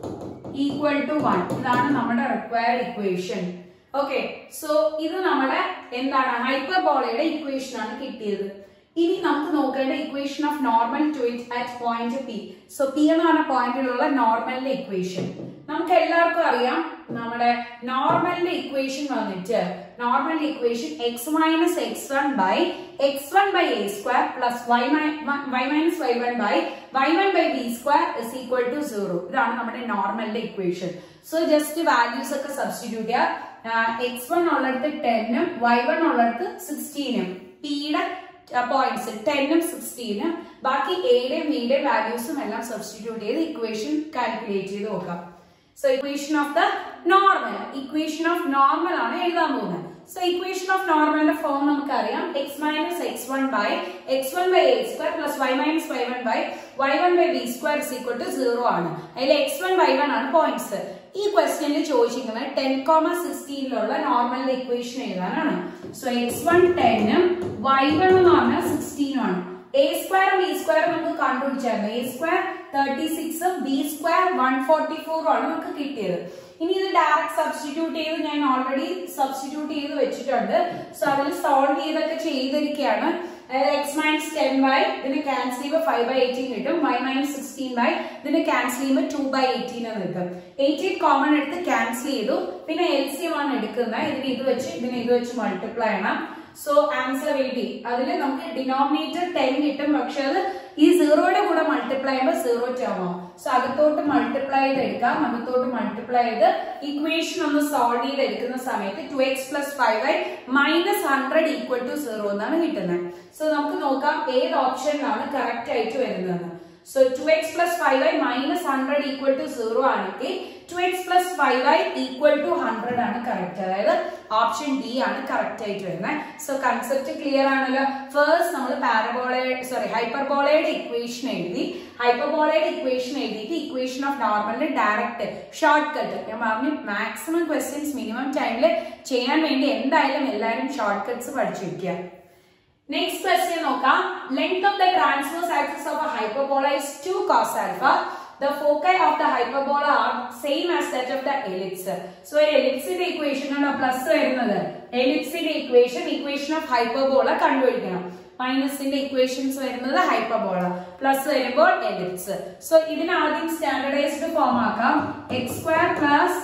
equal to one ഇതാണ് നമ്മുടെ റിക്വയർഡ് ഇക്വേഷൻ ഓക്കെ സോ ഇത് നമ്മുടെ എന്താണ് ഹൈപ്പർബോളയുടെ ഇക്വേഷൻ ആണ് കിട്ടിയത് ഇനി നമുക്ക് നോക്കേണ്ട equation of normal to it at point P so P എന്ന് പറഞ്ഞ പോയിന്റിലുള്ള നോർമലിന്റെ ഇക്വേഷൻ നമുക്ക് എല്ലാവർക്കും അറിയാം നമ്മുടെ നോർമലിന്റെ ഇക്വേഷൻ വന്നിട്ട് normal equation x minus X one by x one by A square plus y y minus Y one by y one by B square is equal to zero ഇതാണ് നമ്മുടെ നോർമലിന്റെ ഇക്വേഷൻ സോ ജസ്റ്റ് വാല്യൂസ് ഒക്കെ സബ്സ്റ്റിറ്റ്യൂട്ട് ചെയ്യുക എക്സ് വൺ ഉള്ളിടത്ത് ടെന്നും വൈ വൺ ഉള്ളിടത്ത് സിക്സ്റ്റീനും പിയുടെ പോയിന്റ്സ് ടെന്നും സിക്സ്റ്റീനും ബാക്കി എയുടെയും ബിയുടെയും വാല്യൂസും എല്ലാം സബ്സ്റ്റിറ്റ്യൂട്ട് ചെയ്ത് ഇക്വേഷൻ കാൽക്കുലേറ്റ് ചെയ്ത് നോക്കാം so equation of the normal equation of normal ആണ് എഴുതാൻ പോകുന്നത് സോ ഇക്വേഷൻ ഓഫ് നോർമലിന്റെ ഫോം നമുക്കറിയാം x minus X one by x one by A square plus Y minus Y one by y one by B square is equal to zero ആണ് അതിൽ എക്സ് വൺ വൈ വൺ ആണ് പോയിന്റ്സ് ഈ ക്വസ്റ്റ്യനിൽ ചോദിച്ചിരിക്കുന്നത് ടെൻ കോമ സിക്സ്റ്റീനിലുള്ള നോർമലിന്റെ ഇക്വേഷൻ എഴുതാനാണ് സോ എക്സ് വൺ ടെന്നും വൈ വൺ എന്ന് പറഞ്ഞാൽ സിക്സ്റ്റീനും ആണ് എ സ്ക്വയറും ബി സ്ക്വയറും നമുക്ക് കണ്ടുപിടിച്ചായിരുന്നു എ സ്ക്വയർ തേർട്ടി സിക്സും ബി സ്ക്വയർ വൺ ഫോർട്ടി ഫോറും ആണ് നമുക്ക് കിട്ടിയത് ഇനി ഇത് ഡയറക്റ്റ് സബ്സ്റ്റിറ്റ്യൂട്ട് ചെയ്ത് ഞാൻ ഓൾറെഡി സബ്സ്റ്റിറ്റ്യൂട്ട് ചെയ്ത് വെച്ചിട്ടുണ്ട് സോ അതിൽ സോൾവ് ചെയ്തൊക്കെ ചെയ്തിരിക്കുകയാണ് എക്സ് മൈനസ് ടെൻ ബൈ ഇതിന് ക്യാൻസൽ ചെയ്യുമ്പോൾ ഫൈവ് ബൈ എയ്റ്റീൻ കിട്ടും വൈ മൈനസ് സിക്സ്റ്റീൻ ബൈ ഇതിന് ക്യാൻസൽ ചെയ്യുമ്പോൾ ടു ബൈ എയ്റ്റീൻ എന്ന് കിട്ടും എയ്റ്റീൻ കോമൺ എടുത്ത് ക്യാൻസൽ ചെയ്തു പിന്നെ എൽ സി എം ആണ് എടുക്കുന്നത് ഇതിന് ഇത് വെച്ച് ഇതിന് ഇത് വെച്ച് മൾട്ടിപ്ലൈ ചെയ്യണം സോ ആൻസർ വിൽ ബി അതിൽ നമുക്ക് ഡിനോമിനേറ്റർ ടെൻ കിട്ടും പക്ഷെ അത് ഈ സീറോയുടെ കൂടെ മൾട്ടിപ്ലൈ ചെയ്യുമ്പോൾ സീറോ ടേം ആവും സോ അകത്തോട്ട് മൾട്ടിപ്ലൈ ചെയ്ത് എടുക്കാം അകത്തോട്ട് മൾട്ടിപ്ലൈ ചെയ്ത് ഇക്വേഷൻ ഒന്ന് സോൾവ് ചെയ്ത് എടുക്കുന്ന സമയത്ത് two x plus five y minus hundred equal to zero എന്നാണ് കിട്ടുന്നത് സോ നമുക്ക് നോക്കാം ഏത് ഓപ്ഷനിലാണ് കറക്റ്റ് ആയിട്ട് വരുന്നത് so two x plus five y minus hundred equal to zero ആണെങ്കിൽ two x plus five y equal to hundred ആണ് കറക്റ്റ് അതായത് ഓപ്ഷൻ ഡി ആണ് കറക്റ്റ് ആയിട്ട് വരുന്നത് സോ കൺസെപ്റ്റ് ക്ലിയർ ആണല്ലോ ഫസ്റ്റ് നമ്മൾ പാരബോള സോറി ഹൈപ്പർബോളയുടെ ഇക്വേഷൻ എഴുതി ഹൈപ്പർബോളയുടെ ഇക്വേഷൻ എഴുതിയിട്ട് ഇക്വേഷൻ ഓഫ് നോർമലിന്റെ ഡയറക്റ്റ് ഷോർട്ട് കട്ട് ഞാൻ പറഞ്ഞു മാക്സിമം ക്വസ്റ്റ്യൻസ് മിനിമം ടൈമിൽ ചെയ്യാൻ വേണ്ടി എന്തായാലും എല്ലാവരും ഷോർട്ട് കട്ട്സ് പഠിച്ചിരിക്കുക നെക്സ്റ്റ് ക്വസ്റ്റ്യൻ നോക്കാം length of the transverse axis of a hyperbola is 2 cos alpha the foci of the hyperbola are same as that of the ellipse so ഒരു എലിപ്സിന്റെ ഇക്വേഷൻ ആണ് പ്ലസ് വരുന്നത് എലിപ്സിന്റെ ഇക്വേഷൻ ഇക്വേഷൻ ഓഫ് ഹൈപ്പർബോള കണ്ടുപിടിക്കണം മൈനസിന്റെ ഇക്വേഷൻസ് വരുന്നത് ഹൈപ്പർബോള പ്ലസ് വരുമ്പോൾ എലിപ്സ് സോ ഇതിന് ആദ്യം സ്റ്റാൻഡർഡൈസ്ഡ് ഫോം ആക്കാം x square plus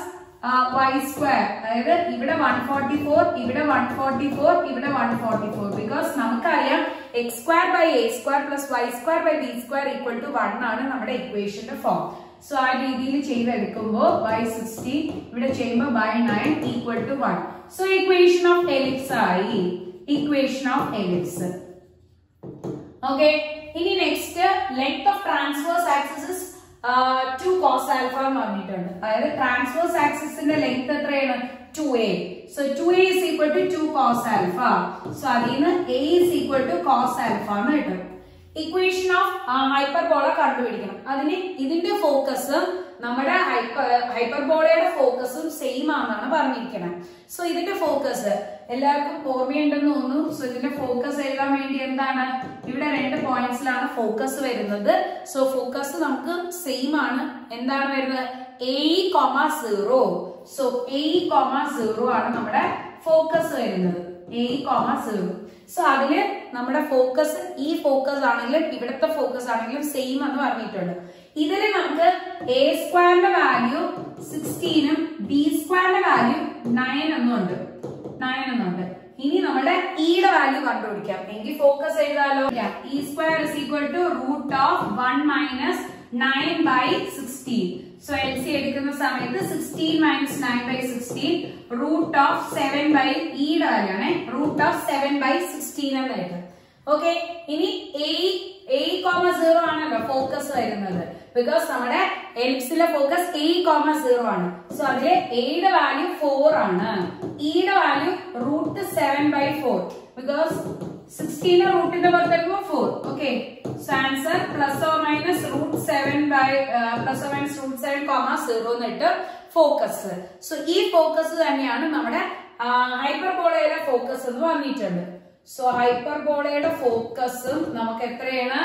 y square അതായത് ഇവിടെ വൺ ഫോർട്ടി ഫോർ ഇവിടെ വൺ ഫോർട്ടി ഫോർ ഇവിടെ വൺ ഫോർട്ടി ഫോർ ബിക്കോസ് നമുക്കറിയാം x square by A square plus y square by B square equal to one ആണ് നമ്മുടെ ഇക്വേഷന്റെ ഫോം സോ ആ രീതിയിൽ ചെയ്തെടുക്കുമ്പോൾ ബൈ സിക്സ്റ്റി ഇവിടെ ചെയ്യുമ്പോൾ by nine equal to one so equation of ellipse ആയി ഇക്വേഷൻ ഓഫ് എലിപ്സ് ഓക്കെ ഇനി next length of transverse axis two cos alpha എന്ന് പറഞ്ഞിട്ടുണ്ട് അതായത് ട്രാൻസ്വേഴ്സ് ആക്സിസിന്റെ ലെങ്ത് എത്രയാണ് two A so two a is equal to two cos alpha so അതിൽ നിന്ന് a is equal to cos alpha എന്ന് കിട്ടും ഇക്വേഷൻ ഓഫ് ഹൈപ്പർബോള കണ്ടുപിടിക്കണം അതിന് ഇതിന്റെ ഫോക്കസ് നമ്മുടെ ഹൈപ്പർബോളയുടെ ഫോക്കസും സെയിം ആണെന്നാണ് പറഞ്ഞിരിക്കുന്നത് സോ ഇതിന്റെ ഫോക്കസ് എല്ലാവർക്കും ഓർമ്മയുണ്ടെന്ന് തോന്നുന്നു സോ ഇതിന്റെ ഫോക്കസ് എഴുതാൻ വേണ്ടി എന്താണ് ഇവിടെ രണ്ട് പോയിന്റ്സിലാണ് ഫോക്കസ് വരുന്നത് സോ ഫോക്കസ് നമുക്ക് സെയിം ആണ് എന്താണ് വരുന്നത് a comma zero so a comma zero ആണ് നമ്മുടെ ഫോക്കസ് വരുന്നത് എ കോമ സീറോ സോ അതില് നമ്മുടെ ഫോക്കസ് ഈ ഫോക്കസ് ആണെങ്കിലും ഇവിടുത്തെ ഫോക്കസ് ആണെങ്കിലും സെയിം എന്ന് പറഞ്ഞിട്ടുണ്ട് ഇതില് നമുക്ക് എ സ്ക്വയറിന്റെ വാല്യൂ സിക്സ്റ്റീനും ബി സ്ക്വയറിന്റെ വാല്യൂ നയൻ എന്നുണ്ട് നയൻ എന്നുണ്ട് ഇനി നമ്മുടെ ഇയുടെ വാല്യൂ കണ്ടുപിടിക്കാം എങ്കിൽ ഫോക്കസ് ചെയ്താലോ e square is equal to root of one minus nine by sixteen so L C എടുക്കുന്ന സമയത്ത് sixteen minus nine by sixteen root of seven by ഇയുടെ വാല്യൂ ആണ് root of seven by sixteen എന്നായിട്ട് ഓക്കെ ഇനി എ എ കോമ സീറോ ആണല്ലോ ഫോക്കസ് വരുന്നത് ബിക്കോസ് നമ്മുടെ എലിപ്സിലെ ഫോക്കസ് എ കോമ സീറോ ആണ് സോ അതിലെ എയുടെ വാല്യൂ ഫോർ ആണ് ഇയുടെ value root seven by four because സിക്സ്റ്റീന് റൂട്ടിന്റെ പുറത്തെടുക്കുമ്പോൾ four okay so answer plus or minus root seven by plus or minus root seven comma zero എന്നിട്ട് ഫോക്കസ് സോ ഈ ഫോക്കസ് തന്നെയാണ് നമ്മുടെ ഹൈപ്പർബോളയിലെ ഫോക്കസ് എന്ന് പറഞ്ഞിട്ടുണ്ട് സോ ഹൈപ്പർബോളയുടെ ഫോക്കസും നമുക്ക് എത്രയാണ്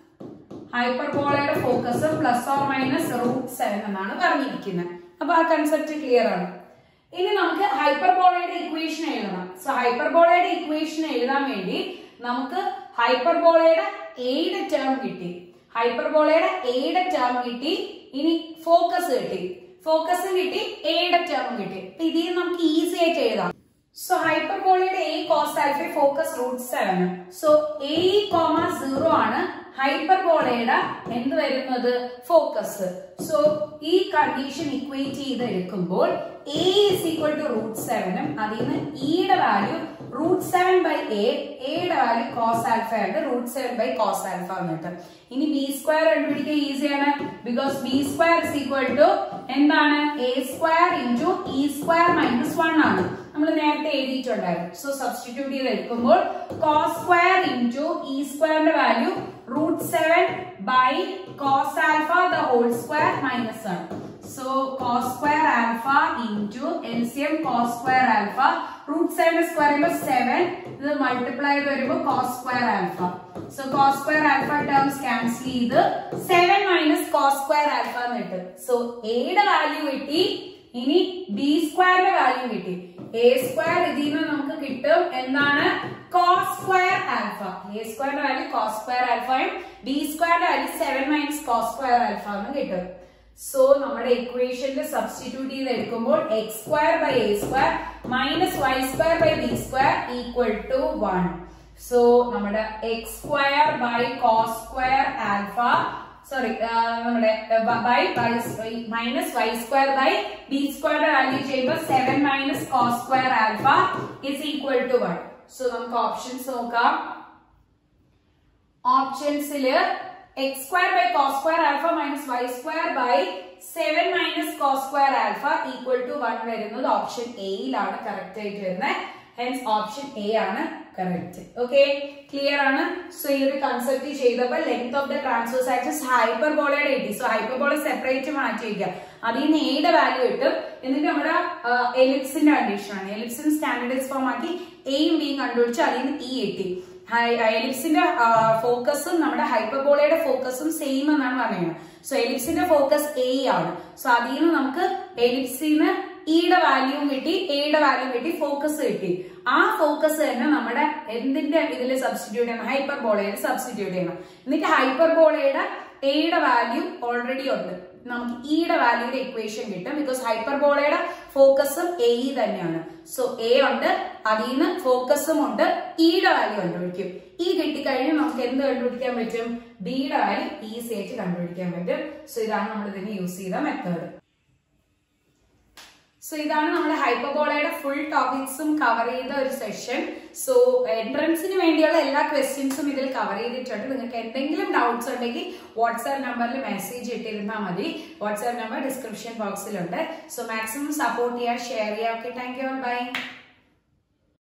ഹൈപ്പർബോളയുടെ focus plus or minus root seven എന്നാണ് പറഞ്ഞിരിക്കുന്നത് അപ്പൊ ആ കൺസെപ്റ്റ് ക്ലിയർ ആണ് ഇനി നമുക്ക് ഹൈപ്പർബോളയുടെ ഇക്വേഷൻ എഴുതണം സോ ഹൈപ്പർബോളയുടെ ഇക്വേഷൻ എഴുതാൻ വേണ്ടി നമുക്ക് ഹൈപ്പർബോളയുടെ എയുടെ ടേം കിട്ടി ഹൈപ്പർബോളയുടെ എയുടെ ടേം കിട്ടി ഇനി ഫോക്കസ് കിട്ടി ഫോക്കസും കിട്ടി എയുടെ ടേം കിട്ടി അപ്പൊ ഇതിൽ നമുക്ക് ഈസി ആയിട്ട് എഴുതാം സോ ഹൈപ്പർബോളയുടെ a cos alpha focus root seven so a comma zero ആണ് ഹൈപ്പർബോളയുടെ എന്ത് വരുന്നത് ഫോക്കസ് സോ ഈ കണ്ടീഷൻ ഇക്വേറ്റ് ചെയ്ത് എടുക്കുമ്പോൾ a is equal to root സെവനും അതിൽ നിന്ന് ഇയുടെ value root seven by a എയുടെ വാല്യൂ കോസ് ആൽഫ ആയിട്ട് root seven by cos alpha എന്നിട്ട് ഇനി ബി സ്ക്വയർ കണ്ടുപിടിക്കാൻ ഈസിയാണ് because b square is equal to എന്താണ് a square into E square minus one ആണ് നമ്മൾ നേരത്തെ എഴുതിയിട്ടുണ്ടായിരുന്നു സോ സബ്സ്റ്റിറ്റ്യൂട്ട് ചെയ്ത് എടുക്കുമ്പോൾ കോസ് സ്ക്വയർ ഇൻറ്റു ഇ സ്ക്വയറിന്റെ value root seven by cos alpha the whole square minus ആണ് so cos square alpha into L C M cos square alpha root seven square ചെയ്യുമ്പോൾ സെവൻ ഇത് മൾട്ടിപ്ലൈ ചെയ്ത് വരുമ്പോൾ cos square alpha so cos square alpha terms cancel ചെയ്ത് seven minus cos square alpha എന്ന് കിട്ടും സോ എയുടെ വാല്യൂ കിട്ടി ഇനി ബി സ്ക്വയറിന്റെ വാല്യൂ കിട്ടി എ സ്ക്വയർ ഇതിൽ നിന്ന് നമുക്ക് കിട്ടും എന്താണ് കോസ് സ്ക്വയർ ആൽഫ എ സ്ക്വയറിന്റെ വാല്യൂ കോസ് സ്ക്വയർ ആൽഫയും ബി സ്ക്വയറിന്റെ value seven minus cos square alpha എന്ന് കിട്ടും സോ നമ്മുടെ ഇക്വേഷനിൽ സബ്സ്റ്റിറ്റ്യൂട്ട് ചെയ്ത് എടുക്കുമ്പോൾ X square by A square minus Y square by B square equal to one so നമ്മുടെ x square by cos square alpha sorry നമ്മുടെ by minus Y square by b സ്ക്വയറുടെ വാല്യൂ ചെയ്യുമ്പോൾ seven minus cos square alpha is equal to one so നമുക്ക് ഓപ്ഷൻസ് നോക്കാം ഓപ്ഷൻസില് x square by cos square alpha minus Y square by seven minus cos square alpha equal to one വരുന്നത് ഓപ്ഷൻ എയിലാണ് കറക്റ്റ് ആയിട്ട് വരുന്നത് ഹെൻസ് ഓപ്ഷൻ എ ആണ് കറക്റ്റ് ഓക്കെ ക്ലിയർ ആണ് സോ ഈ ഒരു കൺസെപ്റ്റ് ചെയ്തപ്പോൾ length of the transverse axis ഹൈപ്പർബോളയുടെ കിട്ടി സോ ഹൈപ്പർബോള സെപ്പറേറ്റ് മാറ്റി വയ്ക്കുക അതിൽ നിന്ന് എയുടെ വാല്യൂ കിട്ടും എന്നിട്ട് നമ്മുടെ എലിപ്സിന്റെ കണ്ടീഷൻ ആണ് എലിപ്സിന് സ്റ്റാൻഡേർഡൈസ് ഫോം ആക്കി എയും ബിയും കണ്ടുപിടിച്ച് അതിൽ നിന്ന് ഇ കിട്ടി എലിപ്സിന്റെ ഫോക്കസും നമ്മുടെ ഹൈപ്പർബോളയുടെ ഫോക്കസും സെയിം എന്നാണ് പറയുന്നത് സോ എലിപ്സിന്റെ ഫോക്കസ് എ ആണ് സോ അതിൽ നിന്ന് നമുക്ക് എലിപ്സിന്ന് ഇയുടെ വാല്യൂ കിട്ടി എയുടെ വാല്യൂ കിട്ടി ഫോക്കസ് കിട്ടി ആ ഫോക്കസ് തന്നെ നമ്മുടെ എന്തിന്റെ ഇതിൽ സബ്സ്റ്റിറ്റ്യൂട്ട് ചെയ്യണം ഹൈപ്പർബോളയിൽ സബ്സ്റ്റിറ്റ്യൂട്ട് ചെയ്യണം എന്നിട്ട് ഹൈപ്പർബോളയുടെ എയുടെ വാല്യൂ ഓൾറെഡി ഉണ്ട് നമുക്ക് ഇയുടെ വാല്യൂയുടെ ഇക്വേഷൻ കിട്ടും ബിക്കോസ് ഹൈപ്പർബോളയുടെ ഫോക്കസും എ തന്നെയാണ് സോ എ ഉണ്ട് അതിൽ നിന്ന് ഫോക്കസും ഉണ്ട് ഇയുടെ വാല്യൂ കണ്ടുപിടിക്കും ഇ കിട്ടിക്കഴിഞ്ഞാൽ നമുക്ക് എന്ത് കണ്ടുപിടിക്കാൻ പറ്റും ബിയുടെ വാല്യൂ ഈസി ആയിട്ട് കണ്ടുപിടിക്കാൻ പറ്റും സോ ഇതാണ് നമ്മൾ ഇതിന് യൂസ് ചെയ്ത മെത്തേഡ് സോ ഇതാണ് നമ്മുടെ ഹൈപ്പർബോളയുടെ ഫുൾ ടോപ്പിക്സും കവർ ചെയ്ത ഒരു സെഷൻ സോ എൻട്രൻസിന് വേണ്ടിയുള്ള എല്ലാ ക്വസ്റ്റ്യൻസും ഇതിൽ കവർ ചെയ്തിട്ടുണ്ട് നിങ്ങൾക്ക് എന്തെങ്കിലും ഡൗട്ട്സ് ഉണ്ടെങ്കിൽ വാട്സാപ്പ് നമ്പറിൽ മെസ്സേജ് ഇട്ടിരുന്നാൽ മതി വാട്സാപ്പ് നമ്പർ ഡിസ്ക്രിപ്ഷൻ ബോക്സിലുണ്ട് സോ മാക്സിമം സപ്പോർട്ട് ചെയ്യുക ഷെയർ ചെയ്യുക ഓക്കെ താങ്ക് യു ബൈ